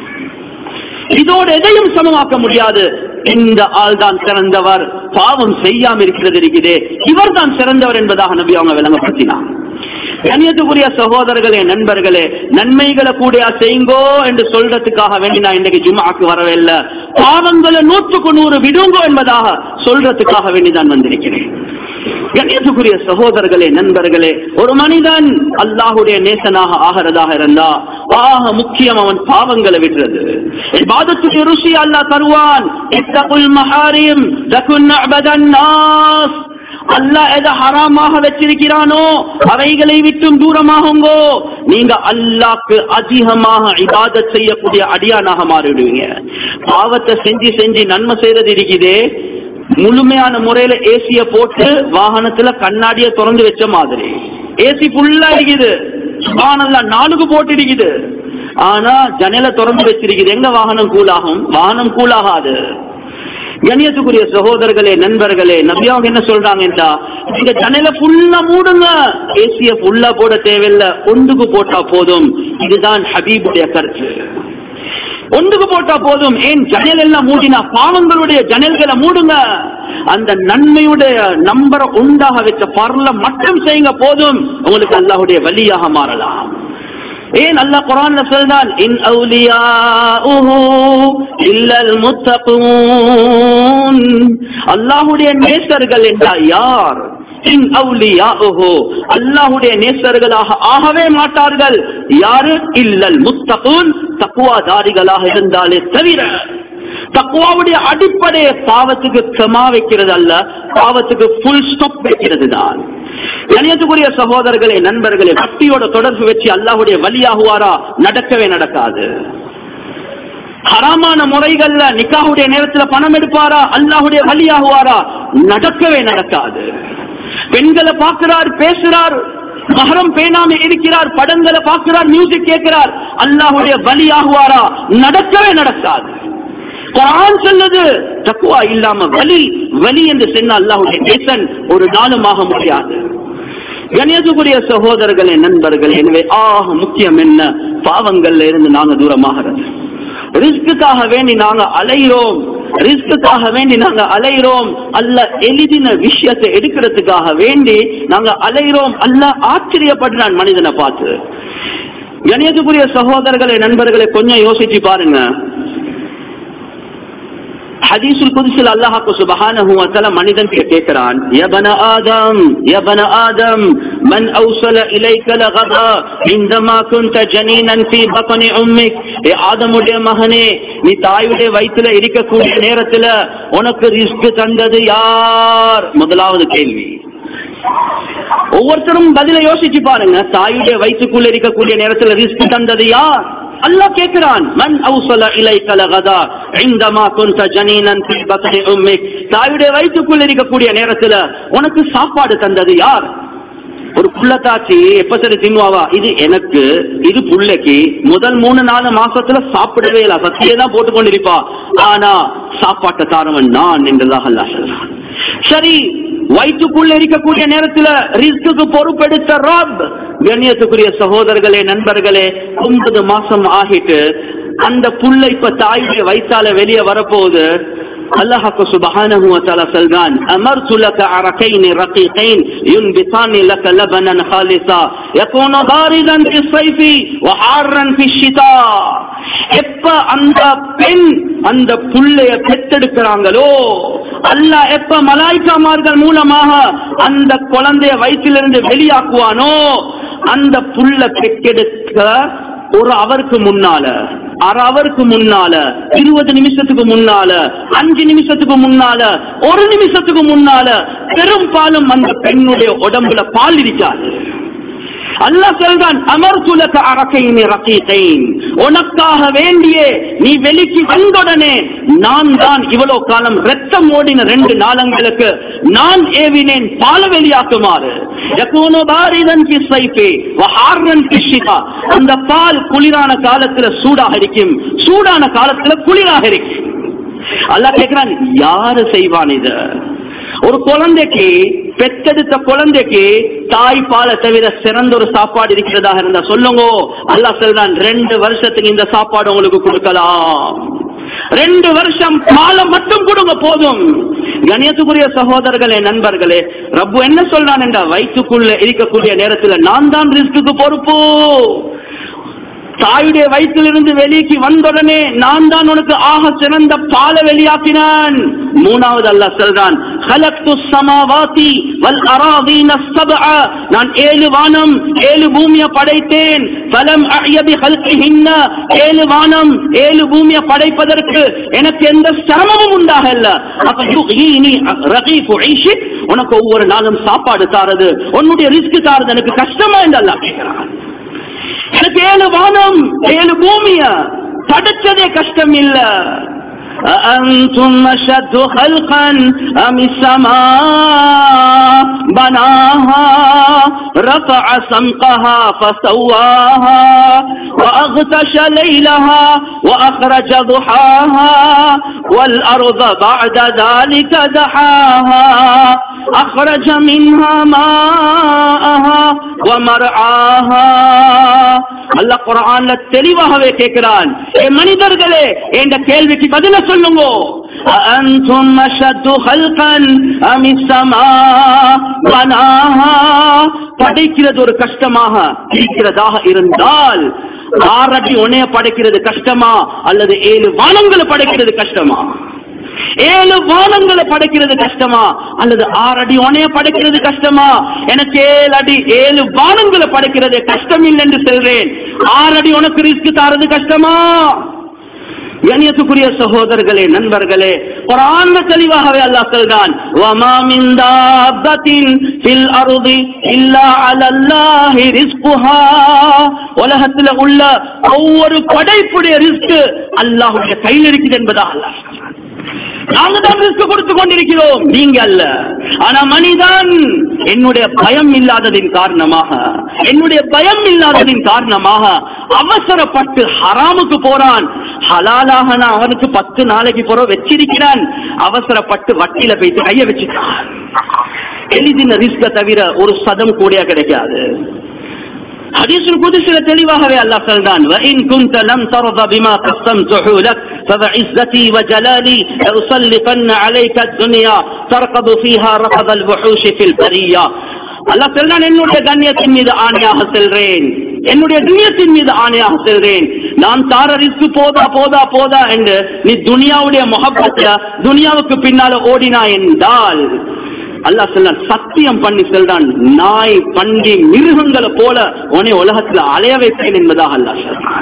இதோடு எதையும் சமமாக்க முடியாது இந்த ஆள் தான் சிறந்தவர் பாவம் செய்யாம இருக்கிறது இருக்கிறதே இவர் தான் சிறந்தவர் என்பதாக நபி அவங்க விளங்கப்படுத்தினார் கண்ணியத்துக்குரிய சகோதரர்களே நண்பர்களே நன்மைகளை கூட செய்யுங்கோ என்று சொல்றதுக்காக வேண்டி நான் இன்றைக்கு ஜும்மாக்கு வரவே இல்லை பாவங்களை நூற்றுக்கு நூறு விடுங்கோ என்பதாக சொல்றதுக்காக வேண்டி நான் வந்திருக்கிறேன் கண்ணியத்துக்குரிய சகோதரர்களே நண்பர்களே ஒரு மனிதன் அல்லாஹுடைய நேசனாக ஆகிறதாக இருந்தா ஆக முக்கியம் அவன் பாவங்களை விடுறது இபாதத்துக்கு ருசி அல்லாஹ் தருவான் இத்தகுல் மஹாரிம் தகுன் அபதன் நாஸ் அல்லாஹ் எதை ஹராமாக வச்சிருக்கிறானோ அவைகளை விட்டும் தூரமாகுங்கோ நீங்க அல்லாஹ்க்கு அதிகமாக இபாதத் செய்யக்கூடிய அடியானாக மாறிடுவீங்க பாவத்தை செஞ்சு செஞ்சு நன்மை செய்யறது இருக்குதே முழுமையான முறையில ஏசிய போட்டு வாகனத்துல கண்ணாடிய திறந்து வச்ச மாதிரி ஏசி ஃபுல்லா இருக்குது சுபானல்லா நாளுக்கு போட்டு இருக்குது ஆனா ஜன்னலை திறந்து வச்சிருக்குது எங்க வாகனம் கூலாகும் வாகனம் கூலாகாது கணியத்துக்குரிய சகோதரர்களே நண்பர்களே நபியாவுக்கு என்ன சொல்றாங்க என்றா இந்த ஜன்னலை ஃபுல்லா மூடுங்க ஏசிய ஃபுல்லா போட தேவையில்லை ஒன்றுக்கு போட்டா போதும் இதுதான் ஹபீபுடைய கருத்து ஒன்றுக்கு போட்டா போதும் ஏன் ஜன்னல் எல்லாம் மூடினா பாவங்களுடைய ஜன்னல்களை மூடுங்க அந்த நன்மையுடைய நம்பரை உண்டாக வச்ச பரல மட்டும் செய்யுங்க போதும் உங்களுக்கு அல்லாஹுடைய வழியாக மாறலாம் ஏன் அல்லாஹ் குரான்ல சொல்றான் இன் அவுலியாஉஹு இல்லல் முத்தகூன் அல்லாஹ்வுடைய நேசர்கள் என்றால் யார் இன் அவுலியாஉஹு அல்லாஹ்வுடைய நேசர்களாக ஆகவே மாட்டார்கள் யாரு இல்லல் முத்தகூன் தக்குவாதாரிகளாக இருந்தாலே தவிர தக்குவாவுடைய அடிப்படையை பாவத்துக்கு க்ஷமா வைக்கிறது அல்ல பாவத்துக்கு ஃபுல் ஸ்டாப் வைக்கிறது தான் கணியத்துக்குரிய சகோதரர்களே நண்பர்களே பக்தியோட தொடர்பு வச்சு அல்லாஹுடைய வழியாகுவாரா நடக்கவே நடக்காது ஹராமான முறைகள்ல நிக்காவுடைய நேரத்துல பணம் எடுப்பாரா அல்லாஹுடைய வழியாகுவாரா நடக்கவே நடக்காது பெண்களை பார்க்கிறார் பேசுறார் மகரம் பேணாம இருக்கிறார் படங்களை பார்க்கிறார் மியூசிக் கேட்கிறார் அல்லாஹுடைய வழியாகுவாரா நடக்கவே நடக்காது குரான் சொல்லுது தக்குவா இல்லாம வலி வலி என்று சொன்ன அல்லாஹுடைய நேசன் ஒரு நாளுமாக முடியாது கணியத்துக்குரிய சகோதரர்களே நண்பர்கள் எனவே ஆக முக்கியம் என்ன பாவங்கள்ல இருந்து நாங்க தூரமாகிறது ரிஸ்க்குக்காக வேண்டி நாங்க அலைகிறோம் ரிஸ்க்குக்காக வேண்டி நாங்க அலைகிறோம் அல்ல எளிதின விஷயத்தை எடுக்கிறதுக்காக வேண்டி நாங்க அலைகிறோம் அல்ல ஆச்சரியப்படுறான் மனிதனை பார்த்து கணியத்துக்குரிய சகோதரர்களே நண்பர்களை கொஞ்சம் யோசிச்சு பாருங்க ஹதீசுல் குதிசில் அல்லாஹாக்கு சுபஹானஹு வ தஆலா மனிதன் கேட்கிறான் யபன ஆதம் யபன ஆதம் மன் அவ்ஸல இலைக லகதா இந்தமா குன்த ஜனீனன் ஃபீ பத்னி உம்மிக் ஏ ஆதமுடைய மகனே நீ தாயுடைய வயித்துல இருக்கக்கூடிய நேரத்துல உனக்கு ரிஸ்க் தந்தது யார் முதலாவது கேள்வி ஒவ்வொருத்தரும் பதில யோசிச்சு பாருங்க தாயுடைய வயிற்றுக்குள்ள இருக்கக்கூடிய நேரத்துல ரிஸ்க் தந்தது யார் அல்லாஹ் கேட்கிறான் மன் அவுசல இலைக லகதா இந்தமா குன்த ஜனீனன் ஃபீ பத்னி உம்மிக் தாயுடைய வயிற்றுக்குள்ள இருக்கக்கூடிய நேரத்துல உனக்கு சாப்பாடு தந்தது யார் ஒரு புள்ளத்தாச்சி எப்ப சரி தின்னுவாவா இது எனக்கு இது புள்ளைக்கு முதல் மூணு நாலு மாசத்துல சாப்பிடவே இல்லை சத்தியே தான் போட்டு கொண்டிருப்பா ஆனா சாப்பாட்டை தாரவன் நான் என்றதாக அல்லாஹ் சொல்றான் சரி வயிற்றுக்குள்ள இருக்கக்கூடிய நேரத்துல ரிஸ்க்கு பொறுப்பெடுத்த ரப் கண்ணியத்துக்குரிய சகோதரர்களே நண்பர்களே ஒன்பது மாசம் ஆகிட்டு அந்த புள்ள இப்ப தாயுடைய வயிற்றால வெளியே வரப்போகுது அல்லாஹாக்கு சுபஹானஹு வ தஆலா சொல்றான் அமர்து லக அரகைன் ரகீகைன் யுன்பிதான் லக லபனன் ஹாலிஸா யகூனு பாரிதான் ஃபி ஸைஃபி வ ஹாரன் ஃபி ஷிதா எப்ப அந்த பெண் அந்த புள்ளைய பெத்தெடுக்கிறாங்களோ அல்லாஹ் எப்ப மலாய்க்காமார்கள் மூலமாக அந்த குழந்தைய வயிற்றிலிருந்து வெளியாக்குவானோ அந்த புள்ள பெற்றெடுக்க ஒரு அவருக்கு முன்னால அரை அவருக்கு முன்னால இருபது நிமிஷத்துக்கு முன்னால அஞ்சு நிமிஷத்துக்கு முன்னால ஒரு நிமிஷத்துக்கு முன்னால பெரும்பாலும் அந்த பெண்ணுடைய உடம்புல பால் இருக்காது அல்லாஹ் சொல்றான் அமர்துலக அரக்கையின் ரகீகைன் உனக்காக வேண்டியே நீ வெளிக்கு வந்தவுடனே நான் தான் இவ்வளவு காலம் ரத்தம் ஓடின ரெண்டு நாளங்களுக்கு நான் ஏவினேன் பால வெளியாக்குமாறு யகூனு பாரிதன் ஃபி ஸைஃபி வ ஹார்ரன் ஃபி ஷிதா அந்த பால் குளிரான காலத்துல சூடாக இருக்கும் சூடான காலத்துல குளிராக இருக்கும் அல்லாஹ் கேக்குறான் யாரு செய்வான் இத ஒரு குழந்தைக்கு பெத்தெடுத்த குழந்தைக்கு தாய் பாலை தவிர சிறந்த ஒரு சாப்பாடு இருக்கிறதாக இருந்தா சொல்லுங்க அல்லாஹ் சொல்றான் ரெண்டு வருஷத்துக்கு இந்த சாப்பாடு உங்களுக்கு கொடுக்கலாம் ரெண்டு வருஷம் பாலம் மட்டும் கொடுங்க போதும் கணியத்துக்குரிய சகோதரர்களே நண்பர்களே ரப்பு என்ன சொல்றான் என்ற வயிற்றுக்குள்ள இருக்கக்கூடிய நேரத்துல நான் தான் ரிஸ்க்கு பொறுப்பு தாயுடைய வயிற்றிலிருந்து வெளிக்கு வந்தவுடனே நான் தான் உனக்கு ஆக சிறந்த பால வெளியாக்கினான் மூணாவது அல்லாஹ் சொல்றான் "ஹலக்து ஸமாவாதி வல் அராதீன ஸப்அ." நான் ஏழு வானம் ஏழு பூமியை படைத்தேன் ஃபலம் அஹ்ய பிஹல்கிஹின்ன ஏழு வானம் ஏழு பூமியை படைப்பதற்கு எனக்கு எந்த சிரமமும் உண்டாகல அப்ப யுகீனி ரகீஃபு ஐஷிக் உனக்கு ஒவ்வொரு நாளும் சாப்பாடு தாரது உன்னுடைய ரிஸ்க் தாரது எனக்கு கஷ்டமா என்று அல்லாஹ் கேட்கிறான் எனக்கு ஏழு வானம் ஏழு பூமிய படைச்சதே கஷ்டம் இல்ல أأنتم أشد خلقا أم السماء بناها رفع سمقها فسواها وأغتش ليلها وأخرج ضحاها والأرض بعد ذلك دحاها أخرج منها ماءها ومرعاها அல்லாஹ் குர்ஆன்ல தெளிவாகவே கேட்கிறான் ஏ மனிதர்களே என்ற கேள்விக்கு பதில சொல்லுங்க அஅன்தும் அஷத்து ஹல்கன் அம் السماء بناها படைக்கிறது ஒரு கஷ்டமாக இருக்கிறதாக இருந்தால் ஆறடி உனைய படைக்கிறது கஷ்டமா அல்லது ஏழு வானங்களை படைக்கிறது கஷ்டமா ஏழு வானங்களை படைக்கிறது கஷ்டமா அல்லது ஆறு அடி உனைய படைக்கிறது கஷ்டமா எனக்கு ஏழு அடி ஏழு வானங்களை படைக்கிறது கஷ்டம் இல்லை என்று சொல்றேன் ஆறு அடி உனக்கு ரிஸ்க் தாரது கஷ்டமா கண்ணியத்துக்குரிய சகோதரர்களே நண்பர்களே ஒரு ஆன்ம தெளிவாகவே அல்லாஹ் சொல்றான் வமா மின் தாபத்தின் ஃபில் அர்தி இல்லா அலல்லாஹி ரிஸ்குஹா உலகத்துல உள்ள ஒவ்வொரு படைப்புடைய ரிஸ்க் அல்லாஹ்வுடைய கையில் இருக்குது என்பதா அல்லாஹ் சொல்றான் நாங்க தான் ரிஸ்க் கொடுத்து கொண்டிருக்கிறோம் நீங்க அல்ல ஆனா மனிதன் என்னுடைய பயம் இல்லாததின் காரணமாக என்னுடைய பயம் இல்லாததின் காரணமாக அவசரப்பட்டு ஹராமுக்கு போறான் ஹலாலாக நான் அவனுக்கு பத்து நாளைக்கு போற வச்சிருக்கிறான் அவசரப்பட்டு வட்டியில போயிட்டு கைய வச்சுட்டான் எளிதின ரிஸ்க தவிர ஒரு சதம் கூடிய கிடைக்காது ஹதீஸுல் குதுஸில தெளிவாகவே அல்லாஹ் சொல்றான் وَإِن كُنتَ لَمْ تَرْضَ بِمَا قَسَّمْتُهُ لَكَ فَبِعِزَّتِي وَجَلَالِي لَأُسَلِّطَنَّ عَلَيْكَ الدُّنْيا تَرْكَضُ فِيهَا رَكَضَ الْوُحُوشِ فِي الْبَرِيَّةِ அல்லாஹ் சொல்றான் என்னுடைய கண்ணியத்தின் மீது ஆணையாக செல்றேன் என்னுடைய துனியத்தின் மீது ஆணையாக செல்றேன் நான் தார ரிஸ்க் போதா போதா போதா என்று நீ துனியாவுடைய முகப்பத்துல துனியாவுக்கு பின்னால ஓடினா என்றால் அல்லாஹ் சொல்றான் சத்தியம் பண்ணி சொல்றான் நாய் பண்டி மிருகங்களை போல உன்னை உலகத்துல அலைய வைப்பேன் என்பதாக அல்லாஹ் சொல்றான்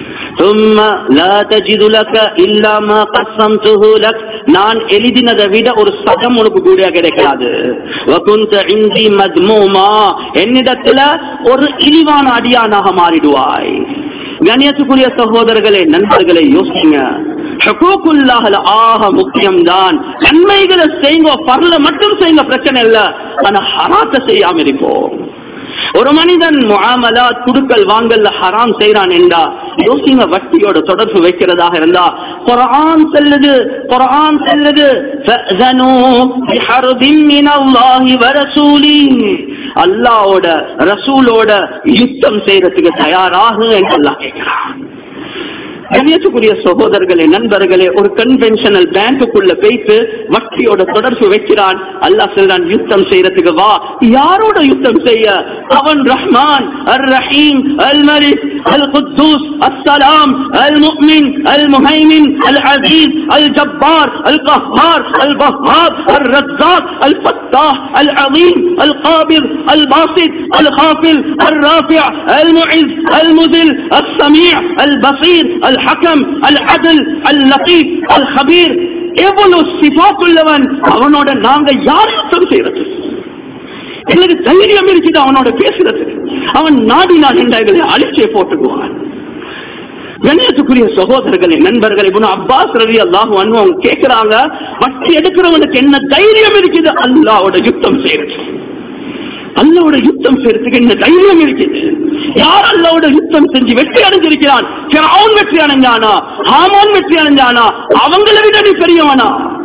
ثم لا تجد لك إلا ما قسمته لك நான் எழுதினதை விட ஒரு சதம் உனக்கு கூட கிடைக்காது وكنت عندي مذموما என்னிடத்துல ஒரு இழிவான அடியானாக மாறிடுவாய் கணியத்துக்குரிய சகோதரர்களே நண்பர்களே யோசிங்க ஹுகூக்குல்லாஹ்ல ஆக முக்கியம்தான் நன்மைகளை செய்யுங்க பரல மட்டும் செய்யுங்க பிரச்சனை இல்ல ஆனா ஹராத்த செய்யாம இருப்போம் ஒரு மனிதன் முஆமலா குடுக்கல் வாங்கல்ல ஹராம் செய்யறான் என்றா யோசிங்க வட்டியோட தொடர்பு வைக்கிறதாக இருந்தா குர்ஆன் சொல்லுது குர்ஆன் சொல்லுது ஃபஅஸனு பிஹர்பின் மினல்லாஹி வ ரசூலிஹி அல்லாஹ்வோட ரசூலோட யுத்தம் செய்யறதுக்கு தயாராக என்று அல்லாஹ் கேட்கிறான் கண்ணியத்துக்குரிய சகோதரர்களே நண்பர்களே ஒரு கன்வென்ஷனல் பேங்குக்குள்ள போயிட்டு வட்டியோட தொடர்பு வைக்கிறான் அல்லாஹ் சொல்றான் யுத்தம் செய்யறதுக்கு வா யாரோட யுத்தம் செய்ய அவன் ரஹ்மான் அர் ரஹீம் அல் மலிக் அல் குத்தூஸ் அஸ்ஸலாம் அல் முஃமின் அல் முஹைமின் அல் அசீஸ் அல் ஜப்பார் அல் கஹார் அல் வஹாப் அல் ரஸாக் அல் ஃபத்தாஹ் அல் அலீம் அல் காபிர் அல் பாசித் அல் காஃபில் அல் ராஃபிع المعز المذل السميع البصير الحكم العدل اللطيف الخبير எவ்வளவு சிபாக்குள்ளவன் அவனோட நாங்க யார் யுத்தம் செய்யறது எங்களுக்கு தைரியம் இருக்குது அவனோட பேசுறது அவன் நாடினான் என்ற எங்களை அழிச்சே போட்டுக்குவான் கண்ணியத்துக்குரிய சகோதரர்களே நண்பர்களே இவனு அப்பாஸ் ரவி அல்லாஹ் அவங்க கேட்கிறாங்க வட்டி எடுக்கிறவனுக்கு என்ன தைரியம் இருக்குது அல்லாவோட யுத்தம் செய்யறது அல்லாவோட யுத்தம் செய்யறதுக்கு என்ன தைரியம் இருக்குது யார் அல்லாவோட யுத்தம் செஞ்சு வெற்றி அடைஞ்சிருக்கிறான் அவன் வெற்றி அடைஞ்சானா ஹாமான் வெற்றி அடைஞ்சானா அவங்களை விட நீ பெரியவனா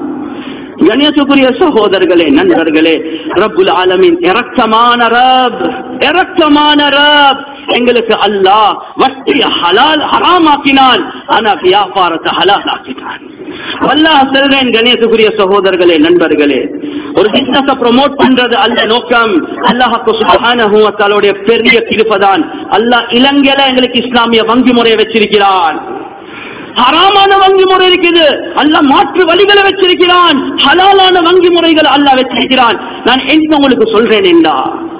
கணேசக்குரிய சகோதரர்களே நண்பர்களே ரப்புல் ஆலமின் இரக்கமான ரப் இரக்கமான ரப் எங்களுக்கு அல்லாஹ் வட்டிய ஹலால் ஹராமாக்கினான் ஆனா வியாபாரத்தை ஹலால் ஆக்கினான் அல்லாஹ் செல்றேன் கணேசக்குரிய சகோதரர்களே நண்பர்களே ஒரு பிசினஸ் ப்ரொமோட் பண்றது அல்ல நோக்கம் அல்லாஹாக்கு சுபஹானஹு வ தஆலாவுடைய பெரிய கிருபதான் அல்லாஹ் இலங்கையில எங்களுக்கு இஸ்லாமிய வங்கி முறையை வச்சிருக்கிறான் ஹராமான வங்கி முறை இருக்குது அல்ல மாற்று வழிகளை வச்சிருக்கிறான் ஹலாலான வங்கி முறைகள் அல்ல வச்சிருக்கிறான் நான் என்ன உங்களுக்கு சொல்றேன் என்றா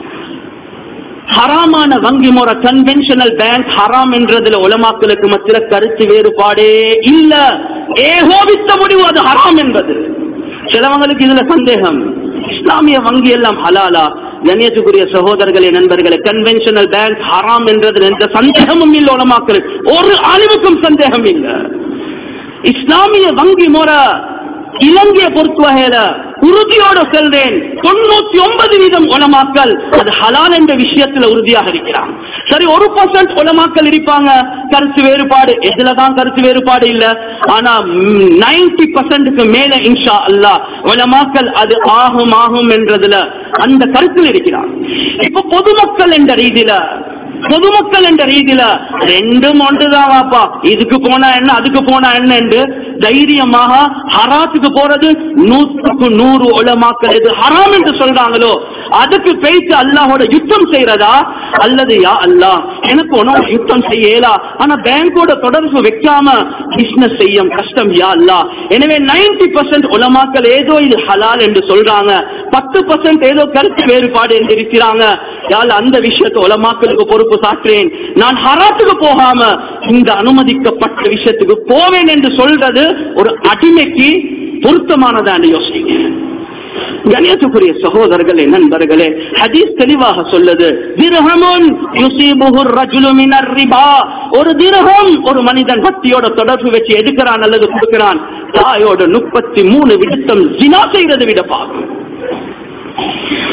ஹராமான வங்கி முறை கன்வென்ஷனல் பேங்க் ஹராம் என்றதுல உலமாக்களுக்கு மத்தியில கருத்து வேறுபாடே இல்ல ஏகோபித்த முடிவு அது ஹராம் என்பது சிலவங்களுக்கு இதுல சந்தேகம் இஸ்லாமிய வங்கி எல்லாம் ஹலாலா கண்ணியத்துக்குரிய சகோதரர்களே நண்பர்களே கன்வென்ஷனல் பேங்க் ஹராம் என்றது எந்த சந்தேகமும் இல்லை உலமாக்கள் ஒரு அழிவுக்கும் சந்தேகம் இல்லை இஸ்லாமிய வங்கி முறை இலங்கையை பொறுத்த வகையில உறுதியோட செல்றேன் தொண்ணூத்தி ஒன்பது வீதம் உலமாக்கல் அது ஹலால் என்ற விஷயத்துல உறுதியாக இருக்கிறான் சரி ஒரு பர்சன்ட் உலமாக்கல் இருப்பாங்க கருத்து வேறுபாடு எதுலதான் கருத்து வேறுபாடு இல்ல ஆனா நைன்டி பர்சன்ட்க்கு மேல இன்ஷா அல்லா உலமாக்கல் அது ஆகும் ஆகும் என்றதுல அந்த கருத்தில் இருக்கிறான் இப்ப பொதுமக்கள் என்ற ரீதியில பொதுமக்கள் என்ற ரீதியில ரெண்டும் ஒன்றுதான் வாப்பா இதுக்கு போனா என்ன அதுக்கு போனா என்ன என்று தைரியமாக ஹராத்துக்கு போறது நூற்றுக்கு நூறு உலமாக்கள் எது ஹராம் என்று சொல்றாங்களோ அதுக்கு பேச்சு அல்லாஹோட யுத்தம் செய்யறதா அல்லது யா அல்லாஹ் எனக்கு உனோட யுத்தம் செய்யலா ஆனா பேங்கோட தொடர்பு வைக்காம பிசினஸ் செய்யும் கஷ்டம் யா அல்லாஹ் எனவே நைன்டி பர்சன்ட் உலமாக்கள் ஏதோ இது ஹலால் என்று சொல்றாங்க பத்து பர்சன்ட் ஏதோ கருத்து வேறுபாடு என்று இருக்கிறாங்க யாழ் அந்த விஷயத்தை உலமாக்களுக்கு பொறுப்பு சாற்றுறேன் நான் ஹராத்துக்கு போகாம இந்த அனுமதிக்கப்பட்ட விஷயத்துக்கு போவேன் என்று சொல்றது ஒரு அடிமைக்கு பொருத்தமானதான் யோசிங்க கணியத்துக்குரிய சகோதரர்களே நண்பர்களே ஹதீஸ் தெளிவாக சொல்லுது திரஹமுன் யுசீபுஹு ரஜுலு மினர் ரிபா ஒரு திரகம் ஒரு மனிதன் பக்தியோட தொடர்பு வச்சு எடுக்கிறான் அல்லது கொடுக்கிறான் தாயோட முப்பத்தி மூணு விடுத்தம் ஜினா செய்யறது விட பாக்கும்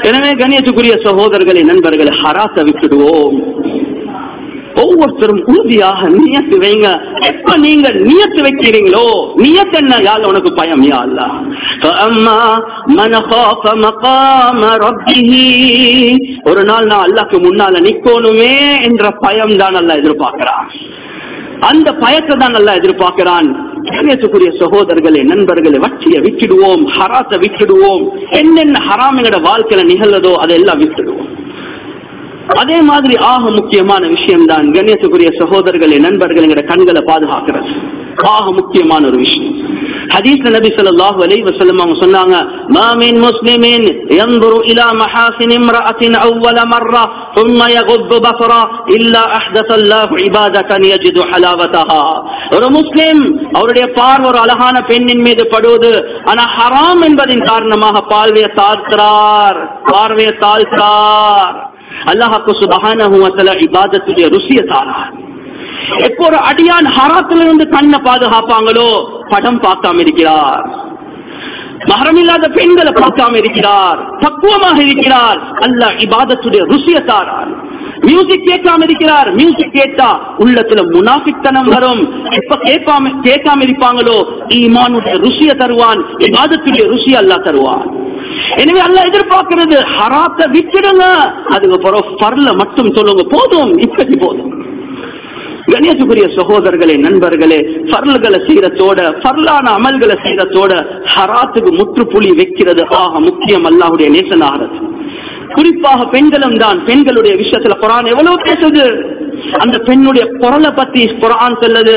எனவே கண்ணியத்துக்குரிய சகோதரர்களை நண்பர்களை ஹராத்த விட்டுடுவோம் ஒவ்வொருத்தரும் உறுதியாக நியத்து வைங்க எப்ப நீங்க நியத்து வைக்கிறீங்களோ நியத்து என்ன யாழ் உனக்கு பயம் யா அல்லா فأما من خاف مقام ربه ஒரு நாள் நான் அல்லாஹ்க்கு முன்னால நிக்கணுமே என்ற பயம் தான் அல்லாஹ் எதிர்பார்க்கிறான் அந்த பயத்தை தான் நல்லா எதிர்பார்க்கிறான் கண்ணியத்துக்குரிய சகோதரர்களே நண்பர்களே வட்டியை விட்டுடுவோம் ஹராத்தை விட்டுடுவோம் என்னென்ன ஹராம் எங்கட வாழ்க்கையில நிகழ்ந்ததோ அதெல்லாம் விட்டுடுவோம் அதே மாதிரி ஆக முக்கியமான விஷயம் தான் கண்ணியத்துக்குரிய சகோதரர்களே நண்பர்கள் எங்கட கண்களை பாதுகாக்கிறது ஆக முக்கியமான ஒரு விஷயம் ஹதீஸ்ல நபி ஸல்லல்லாஹு அலைஹி வஸல்லம் அவங்க சொன்னாங்க மா மின் முஸ்லிமின் ينظر الى محاسن امراه اول مره ثم يغض بصره الا احدث الله عباده يجد حلاوتها ஒரு முஸ்லிம் அவருடைய பார்வை ஒரு அழகான பெண்ணின் மீது படுவது ஆனா ஹராம் என்பதின் காரணமாக பார்வையை தாழ்த்துறார் பார்வையை தாழ்த்தார் அல்லாஹாக்கு சுபஹானஹு வ தஆலா இபாதத்துடைய ருசியை தாரார் எப்போ ஒரு அடியான் ஹராத்திலிருந்து கண்ணை பாதுகாப்பாங்களோ படம் பார்க்காம இருக்கிறார் மகரம் இல்லாத பெண்களை பார்க்காம இருக்கிறார் பக்குவமாக இருக்கிறார் அல்லாஹ் இபாதத்துடைய ருசியை தாரார் மியூசிக் கேட்காம இருக்கிறார் மியூசிக் கேட்டா உள்ளத்துல முனாஃபித்தனம் வரும் எப்ப கேட்காம கேட்காம இருப்பாங்களோ ஈமானுடைய ருசியை தருவான் இபாதத்துடைய ருசியை அல்லாஹ் தருவான் எனவே அல்லாஹ் எதிர்பார்க்கிறது ஹராத்தை விட்டுடுங்க அதுக்கு பிறகு பர்ல மட்டும் சொல்லுங்க போதும் இப்படி போதும் கணேசுக்குரிய சகோதரர்களே நண்பர்களே பர்ல்களை செய்யறதோட பர்லான அமல்களை செய்யறதோட ஹராத்துக்கு முற்றுப்புள்ளி வைக்கிறது ஆக முக்கியம் அல்லாஹுடைய நேசனாகிறது குறிப்பாக பெண்களும் தான் பெண்களுடைய விஷயத்துல குரான் எவ்வளவு பேசுது அந்த பெண்ணுடைய குரலை பத்தி குரான் சொல்லுது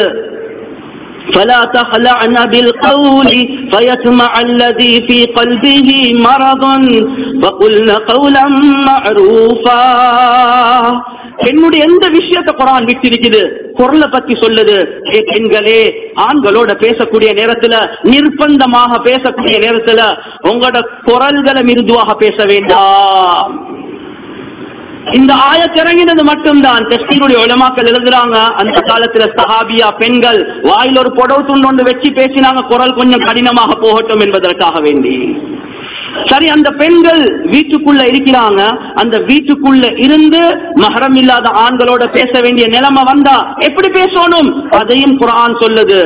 فلا تخلعن بالقول فيطمع الذي في قلبه مرض وقلن قولا معروفا பெண்ணுடைய எந்த விஷயத்தை குரான் விட்டிருக்குது குரலை பத்தி சொல்லுது ஏ பெண்களே ஆண்களோட பேசக்கூடிய நேரத்துல நிர்பந்தமாக பேசக்கூடிய நேரத்துல உங்களோட குரல்களை மிருதுவாக பேச வேண்டாம் இந்த ஆயத்திறங்கினது மட்டும்தான் தஸ்தீருடைய உலமாக்கள் எழுதுறாங்க அந்த காலத்துல சஹாபியா பெண்கள் வாயில் ஒரு புடவு துண்டு ஒன்று வச்சு பேசினாங்க குரல் கொஞ்சம் கடினமாக போகட்டும் என்பதற்காக வேண்டி சரி அந்த பெண்கள் வீட்டுக்குள்ள இருக்கிறாங்க அந்த வீட்டுக்குள்ள இருந்து மகரம் இல்லாத ஆண்களோட பேச வேண்டிய நிலைமை வந்தா எப்படி பேசணும் அதையும் குரான் சொல்லுது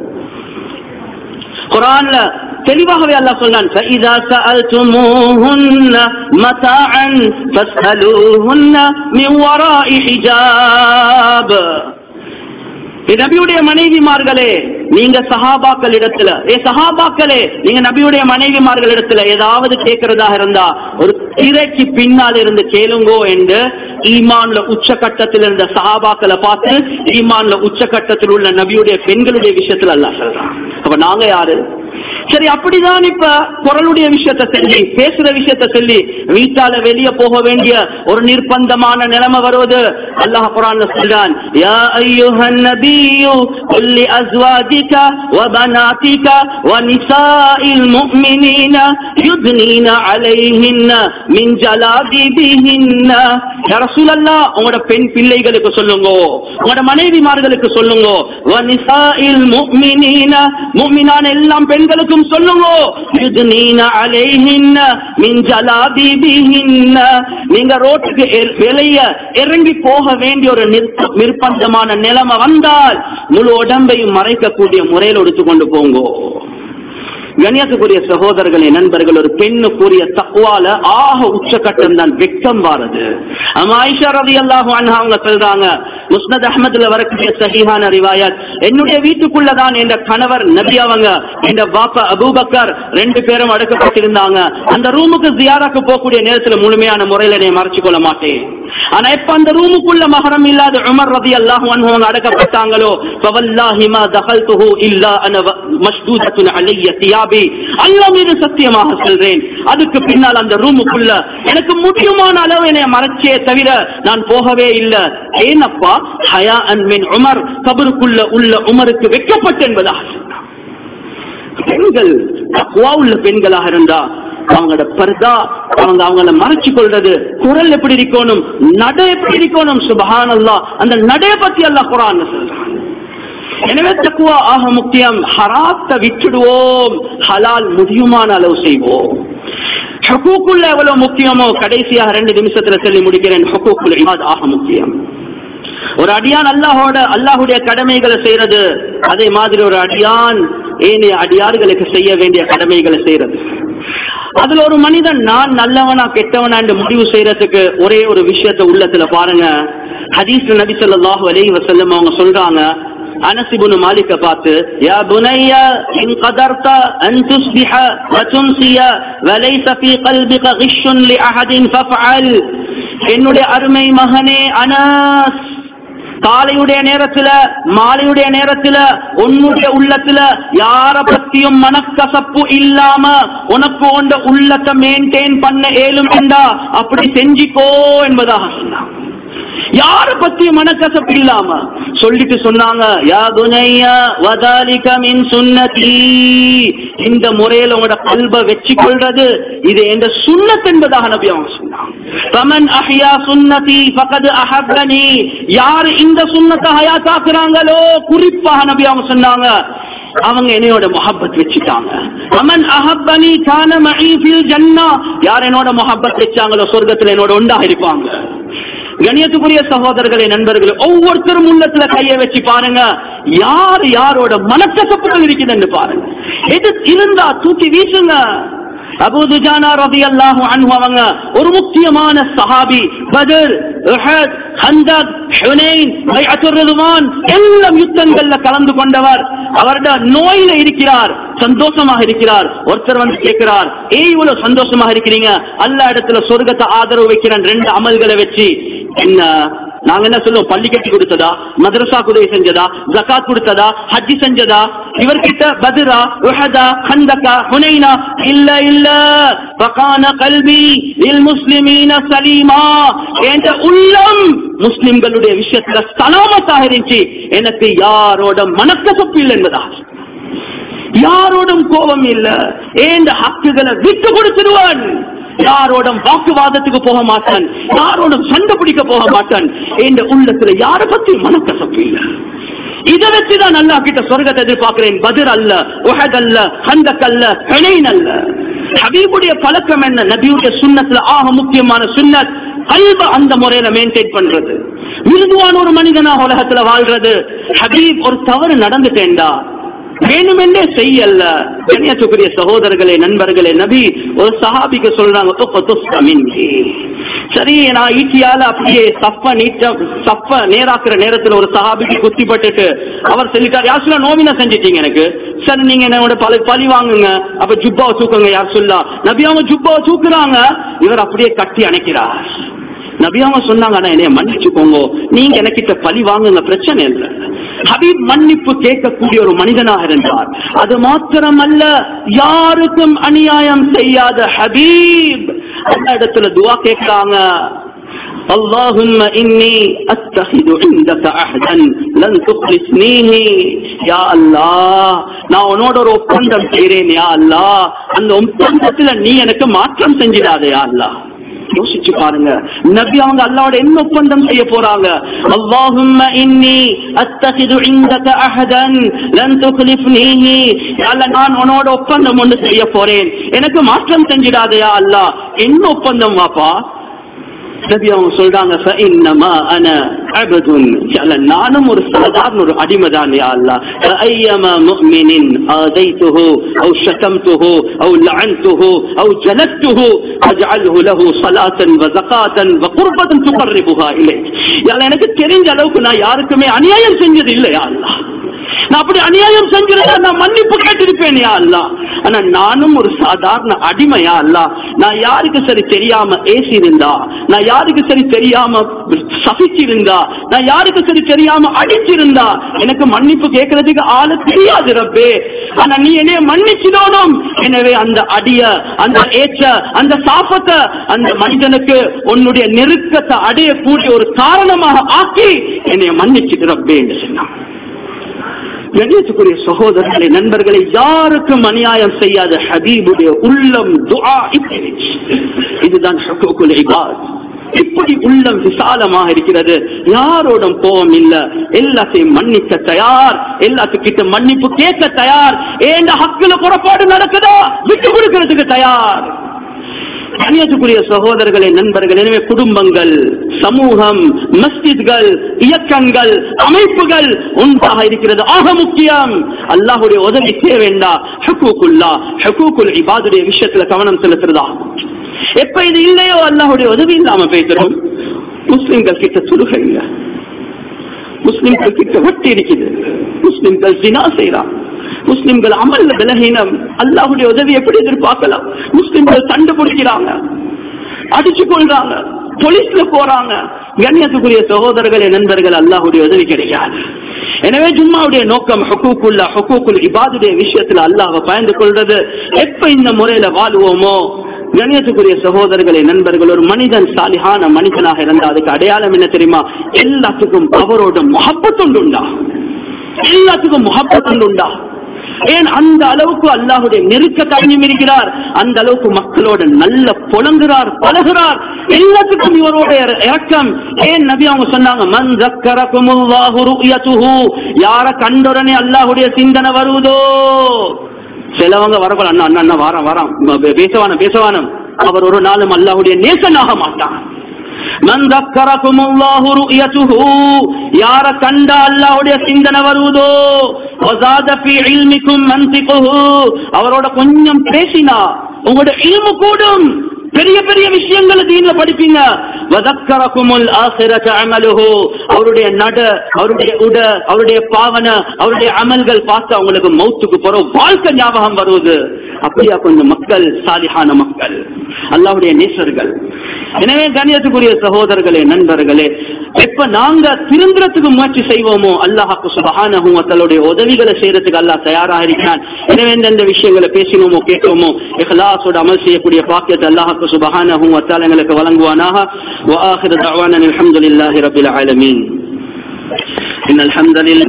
குரான்ல தெளிவாகவே அல்லாஹ் சொன்னான் فَإِذَا سَأَلْتُمُوهُنَّ مَتَاعًا فَاسْأَلُوهُنَّ مِنْ وَرَاءِ حِجَابٍ நபியுடைய மனைவிமார்களே நீங்க சஹாபாக்கள் இடத்துல ஏ சஹாபாக்களே நீங்க நபியுடைய மனைவிமார்கள் இடத்துல ஏதாவது கேட்கறதாக இருந்தா ஒரு திரைக்கு பின்னால் இருந்து கேளுங்கோ என்று ஈமான்ல உச்சகட்டத்தில் இருந்த சஹாபாக்களை பார்த்து ஈமான்ல உச்சகட்டத்தில் உள்ள நபியுடைய பெண்களுடைய விஷயத்துல அல்ல சொல்றான் அப்ப நாங்க யாரு சரி அப்படிதான் இப்ப குரலுடைய விஷயத்த சொல்லி பேசுற விஷயத்த சொல்லி வீட்டால வெளியே போக வேண்டிய ஒரு நிர்பந்தமான நிலைமை வருவது அல்லாஹ் குரான்ல சொல்றான் யா ஐயுஹன் நபியு قل لأزواجك وبناتك ونساء المؤمنين يدنين عليهن من جلابيبهن يا رسول الله உங்களோட பெண் பிள்ளைகளுக்கு சொல்லுங்க உங்களோட மனைவிமார்களுக்கு சொல்லுங்க وَنِسَاءِ الْمُؤْمِنِينَ முஃமினான எல்லாம் பெண்களுக்கும் சொல்லுங்க யுத்னீன அலைஹின்ன மின் ஜலாபிபிஹின்ன நீங்க ரோட்டுக்கு எ- வெளிய இறங்கி போக வேண்டிய ஒரு நிர்ப- நிர்பந்தமான நிலைமை வந்தால் முழு உடம்பையும் மறைக்கக்கூடிய முறையில் எடுத்துக்கொண்டு போங்கோ கணியத்துக்குரிய சகோதரர்களே நண்பர்கள் ஒரு பெண்ணுக்குரிய தக்குவால ஆக உச்சக்கட்டம் தான் வெக்கம் வாரது அமாயிஷா ரவி அல்லாஹு அவங்க சொல்றாங்க முஸ்னத் அஹமதுல வரக்கூடிய சஹீஹான ரிவாயத் என்னுடைய வீட்டுக்குள்ளதான் என்ற கணவர் நபி அவங்க என்ற பாப்பா அபூபக்கர் ரெண்டு பேரும் அடக்கப்பட்டிருந்தாங்க அந்த ரூமுக்கு ஜியாராக்கு போகக்கூடிய நேரத்துல முழுமையான முறையில என்னை மறைச்சு கொள்ள மாட்டேன் ஆனா இப்ப அந்த ரூமுக்குள்ள மகரம் இல்லாத உமர் ரதி அல்லாஹு அவங்க அடக்கப்பட்டாங்களோ ஃபவல்லாஹி மா தகல்துஹு இல்லா அன வ- மஷ்தூதத்துன் அலைய தியாபி அல்லாஹ் மீது சத்தியமாக சொல்றேன் அதுக்கு பின்னால் அந்த ரூமுக்குள்ள எனக்கு முடியுமான அளவு என்னை மறைச்சே தவிர நான் போகவே இல்லை ஏனப்பா ஹயா அன் மின் உமர் கபருக்குள்ள உள்ள உமருக்கு வெட்கப்பட்டு என்பதாக சொன்னார் பெண்கள் தக்குவா உள்ள பெண்களாக இருந்தா அவங்களோட பர்தா அவங்க அவங்கள மறைச்சு கொள்றது குரல் எப்படி இருக்கணும் நடை எப்படி இருக்கணும் சுபஹான் அந்த நடைய பத்தி அல்லாஹ் குரான் சொல்றான் எனவே தக்குவா ஆக முக்கியம் ஹராத்த விட்டுடுவோம் ஹலால் முடியுமான அளவு செய்வோம் ஹுகூக்குள்ள எவ்வளவு முக்கியமோ கடைசியாக ரெண்டு நிமிஷத்துல சொல்லி முடிக்கிறேன் ஹுகூக்குல் இபாத் ஆக முக்கியம் ஒரு அடியான் அல்லாஹோட அல்லாஹுடைய கடமைகளை செய்யறது அதே மாதிரி ஒரு அடியான் ஏனைய அடியார்களுக்கு செய்ய வேண்டிய கடமைகளை செய்யறது அதுல ஒரு மனிதன் நான் நல்லவனா கெட்டவனா என்று முடிவு செய்யறதுக்கு ஒரே ஒரு விஷயத்தை உள்ளத்துல பாருங்க ஹதீஸ் நபி ஸல்லல்லாஹு அலைஹி வஸல்லம் அவங்க சொல்றாங்க அனஸ் இப்னு மாலிக்க பார்த்து யா புனைய இன் قدرت ان تصبح وتمسي وليس في قلبك غش لاحد فافعل என்னுடைய அருமை மகனே அனஸ் காலையுடைய நேரத்துல மாலையுடைய நேரத்துல உன்னுடைய உள்ளத்துல யார பத்தியும் மனக்கசப்பு இல்லாம உனக்கு உண்ட உள்ளத்தை மெயின்டைன் பண்ண ஏலும் என்றா அப்படி செஞ்சிக்கோ என்பதாக சொன்னான் யார பத்தி மனக்கசப்பு இல்லாம சொல்லிட்டு சொன்னாங்க யா துனைய வதாலிக மின் சுன்னதி இந்த முறையில உங்களோட கல்ப வெச்சு கொள்றது இது என்ற சுன்னத் என்பதாக நபி அவங்க சொன்னாங்க ஃபமன் அஹ்யா சுன்னதி ஃபகத் அஹப்பனி யார் இந்த சுன்னத்தை ஹயாத்தாக்குறாங்களோ குறிப்பாக நபி அவங்க சொன்னாங்க அவங்க என்னையோட முஹப்பத் வச்சுட்டாங்க அமன் அஹப்பனி கான மஇ ஃபில் ஜன்னா யார் என்னோட முஹப்பத் வச்சாங்களோ சொர்க்கத்துல என்னோட ஒன்றாக இருப்பாங்க கணியத்துக்குரிய சகோதரர்களே நண்பர்களே ஒவ்வொருத்தரும் உள்ளத்துல கையை வச்சு பாருங்க யார் யாரோட மனக்கசப்புகள் இருக்குதுன்னு பாருங்க எது இருந்தா தூக்கி வீசுங்க அபூ துஜானா ரலியல்லாஹு அன்ஹு அவங்க ஒரு முக்கியமான சஹாபி பத்ர் உஹத் ஹந்தக் ஹுனைன் பைஅத்துர் ரிதுவான் எல்லாம் யுத்தங்கள்ல கலந்து கொண்டவர் அவருடைய நோயில இருக்கிறார் சந்தோஷமாக இருக்கிறார் ஒருத்தர் வந்து கேட்கிறார் ஏய் இவ்வளவு சந்தோஷமாக இருக்கிறீங்க அல்ல இடத்துல சொர்க்கத்தை ஆதரவு வைக்கிறேன் ரெண்டு அமல்களை வச்சு என்ன நாங்க என்ன சொல்லுவோம் பள்ளி கட்டி கொடுத்ததா மதரசா உதவி செஞ்சதா ஜகாத் கொடுத்ததா ஹஜ்ஜி செஞ்சதா இவர்கிட்ட பத்ரா உஹதா ஹந்தகா ஹுனைனா இல்ல இல்ல பகான கல்வி இல் முஸ்லிமீன சலீமா என்ற உள்ளம் முஸ்லிம்களுடைய விஷயத்துல சலாமத்தாக இருந்துச்சு எனக்கு யாரோட மனக்கசப்பு இல்லை என்பதா யாரோடும் கோபம் இல்ல ஏந்த ஹக்குகளை விட்டு கொடுத்துடுவான் யாரோடும் வாக்குவாதத்துக்கு போக மாட்டான் யாரோடும் சண்டை பிடிக்க போக மாட்டான் என்ற உள்ளத்துல யார பத்தி மனக்கசப்பு இல்ல இதை வச்சுதான் நல்லா கிட்ட சொர்க்கத்தை எதிர்பார்க்கிறேன் பதிர் அல்ல உஹத் அல்ல ஹந்தக் அல்ல ஹெனைன் அல்ல ஹபீபுடைய பழக்கம் என்ன நபியுடைய சுண்ணத்துல ஆக முக்கியமான சுன்னத் கல்வ அந்த முறையில மெயின்டைன் பண்றது மிருதுவான ஒரு மனிதனா உலகத்துல வாழ்றது ஹபீப் ஒரு தவறு நடந்துட்டேன்டா வேணுமென்றே செய்யல்ல கண்ணியத்துக்குரிய சகோதரர்களே நண்பர்களே நபி ஒரு சஹாபிக்கு சொல்றாங்க "துக்க துஸ்க மின்னி." சரி நான் ஈட்டியால அப்படியே சப்ப நீட்ட சப்ப நேராக்குற நேரத்துல ஒரு சஹாபிக்கு குத்தி பட்டுட்டு அவர் சொல்லிட்டார் யார் சொல்ல நோவினா செஞ்சிட்டீங்க எனக்கு சரி நீங்க என்னோட பழி பழி வாங்குங்க அப்ப ஜுப்பாவை தூக்குங்க யார் சொல்லா நபி அவங்க ஜுப்பாவை தூக்குறாங்க இவர் அப்படியே கட்டி அணைக்கிறார் நபியாம சொன்னாங்க ஆனா என்னைய மன்னிச்சுக்கோங்க நீங்க எனக்கிட்ட பழி வாங்குங்க பிரச்சனை இல்லை ஹபீப் மன்னிப்பு கேட்கக்கூடிய ஒரு மனிதனாக இருந்தார் அது மாத்திரமல்ல யாருக்கும் அநியாயம் செய்யாத ஹபீப் அந்த இடத்துல துவா கேட்கிறாங்க اللهم إني أتخذ عندك عهدا لن تخلصنيه يا الله நான் உன்னோட ஒரு ஒப்பந்தம் செய்றேன் யா அல்லாஹ் அந்த ஒப்பந்தத்துல நீ எனக்கு மாற்றம் செஞ்சிடாதே யா அல்லாஹ் யோசிச்சு பாருங்க நபி அவங்க அல்லாவோட என்ன ஒப்பந்தம் செய்ய போறாங்க அல்லாஹும்ம இன்னி அத்தஹிது இந்தக அஹதன் லன் துக்லிஃப்னீஹி அல்ல நான் உன்னோட ஒப்பந்தம் ஒன்று செய்ய போறேன் எனக்கு மாற்றம் செஞ்சிடாதயா அல்லாஹ் என்ன ஒப்பந்தம் வாப்பா நபி அவங்க சொல்றாங்க فإنما أنا عبد அல்ல நானும் ஒரு சாதாரண ஒரு அடிமைதான் யா அல்லாஹ் فأيما مؤمن آذيته أو شتمته أو لعنته أو جلدته أجعله له صلاة وزكاة وقربة تقربها إليك யா அல்லாஹ் எனக்கு தெரிஞ்ச அளவுக்கு நான் யாருக்குமே அநியாயம் செஞ்சது இல்லை யா அல்லாஹ் நான் அப்படி அநியாயம் செஞ்சிருந்தா நான் மன்னிப்பு கேட்டிருப்பேன் யா அல்லா ஆனா நானும் ஒரு சாதாரண அடிமையா அல்ல நான் யாருக்கு சரி தெரியாம ஏசி இருந்தா நான் யாருக்கு சரி தெரியாம சபிச்சிருந்தா நான் யாருக்கு சரி தெரியாம அடிச்சிருந்தா எனக்கு மன்னிப்பு கேட்கறதுக்கு ஆளு தெரியாது ரப்பே ஆனா நீ என்னைய மன்னிச்சிடணும் எனவே அந்த அடிய அந்த ஏச்ச அந்த சாபத்தை அந்த மனிதனுக்கு உன்னுடைய நெருக்கத்தை அடையக்கூடிய ஒரு காரணமாக ஆக்கி என்னைய மன்னிச்சிட்டு ரப்பே என்று சொன்னான் கணியத்துக்குரிய சகோதரர்களே நண்பர்களை யாருக்கும் அநியாயம் செய்யாத ஹபீபுடைய உள்ளம் துஆ இப்படி. இதுதான் ஹுக்கூக்குல் இபாத். இப்படி உள்ளம் விசாலமாக இருக்கிறது யாரோடும் கோபம் இல்ல எல்லாத்தையும் மன்னிக்க தயார் எல்லாத்துக்கிட்ட மன்னிப்பு கேட்க தயார் ஏண்ட ஹக்குல புறப்பாடு நடக்குதா விட்டு கொடுக்கிறதுக்கு தயார் கண்ணியத்துக்குரிய சகோதரர்களே நண்பர்கள் எனவே குடும்பங்கள் சமூகம் மஸ்ஜித்கள் இயக்கங்கள் அமைப்புகள் ஒன்றாக இருக்கிறது ஆக முக்கியம் அல்லாஹுடைய உதவி தேவைண்டா ஹக்கூக்குல்லா ஹக்கூக்குல் இபாதுடைய விஷயத்துல கவனம் செலுத்துறதா எப்ப இது இல்லையோ அல்லாஹுடைய உதவி இல்லாம பேசுறோம் முஸ்லிம்கள் கிட்ட சுருக இல்ல முஸ்லிம்கள் கிட்ட வட்டி இருக்குது முஸ்லிம்கள் ஜினா செய்யறான் முஸ்லிம்கள் அமல்ல பலகீனம் அல்லாஹுடைய உதவி எப்படி எதிர்பார்க்கலாம் முஸ்லிம்கள் சண்டை பிடிக்கிறாங்க அடிச்சு கொள்றாங்க போலீஸ்ல போறாங்க கண்ணியத்துக்குரிய சகோதரர்களே நண்பர்கள் அல்லாஹுடைய உதவி கிடைக்காது எனவே ஜும்மாவுடைய நோக்கம் ஹக்கூக்குள்ள ஹக்கூக்குல் இபாதுடைய விஷயத்துல அல்லாஹ் பயந்து கொள்றது எப்ப இந்த முறையில வாழ்வோமோ கணியத்துக்குரிய சகோதரர்களே நண்பர்கள் ஒரு மனிதன் சாலிஹான மனிதனாக இருந்தா அதுக்கு அடையாளம் என்ன தெரியுமா எல்லாத்துக்கும் அவரோட முகப்பத்துண்டு உண்டா எல்லாத்துக்கும் முகப்பத்துண்டு உண்டா ஏன் அந்த அளவுக்கு அல்லாஹுடைய நெருக்க தன்மையும் இருக்கிறார் அந்த அளவுக்கு மக்களோட நல்ல புலங்குறார் பழகுறார் எல்லாத்துக்கும் இவரோட இறக்கம் ஏன் நபி அவங்க சொன்னாங்க மன் ஜக்கரகுமுல்லாஹு ருயதுஹு யார கண்டோடனே அல்லாஹுடைய சிந்தனை வருவதோ சிலவங்க வரக்கூட அண்ணா அண்ணா அண்ணா வாரம் வாரம் பேசவானம் பேசவானம் அவர் ஒரு நாளும் அல்லாஹுடைய நேசனாக மாட்டான் மன் தக்கரகுமுல்லாஹு ருயதுஹு யார கண்ட அல்லாஹ்வுடைய சிந்தனை வருவதோ வஸாத ஃபீ இல்மிக்கும் மன்திகுஹு அவரோட கொஞ்சம் பேசினா உங்களோட இல்மு கூடும் பெரிய பெரிய விஷயங்களை தீன்ல படிப்பீங்க வதக்கரகுமுல் ஆখিরাত அமலுஹு அவருடைய நட அவருடைய உட அவருடைய பாவன அவருடைய அமல்கள் பார்த்து அவங்களுக்கு மௌத்துக்கு போற வாழ்க்கை ஞாபகம் வருவது அப்படியா கொஞ்சம் மக்கள் சாலிஹான மக்கள் அல்லாஹ்வுடைய நேசர்கள் எனவே கண்ணியத்துக்குரிய சகோதரர்களே நண்பர்களே எப்ப நாங்க திருந்துறதுக்கு முயற்சி செய்வோமோ அல்லாஹாக்கு சுபஹானஹு தன்னுடைய உதவிகளை செய்யறதுக்கு அல்லாஹ் தயாராக இருக்கிறான் எனவே எந்தெந்த விஷயங்களை பேசினோமோ கேட்டோமோ இஹ்லாஸோட அமல் செய்யக்கூடிய பாக்கியத்தை அல்லாஹாக்கு சுபஹானஹு வத்தால் எங்களுக்கு வழங்குவானாக وآخر دعوانا الحمد لله رب العالمين إن الحمد لله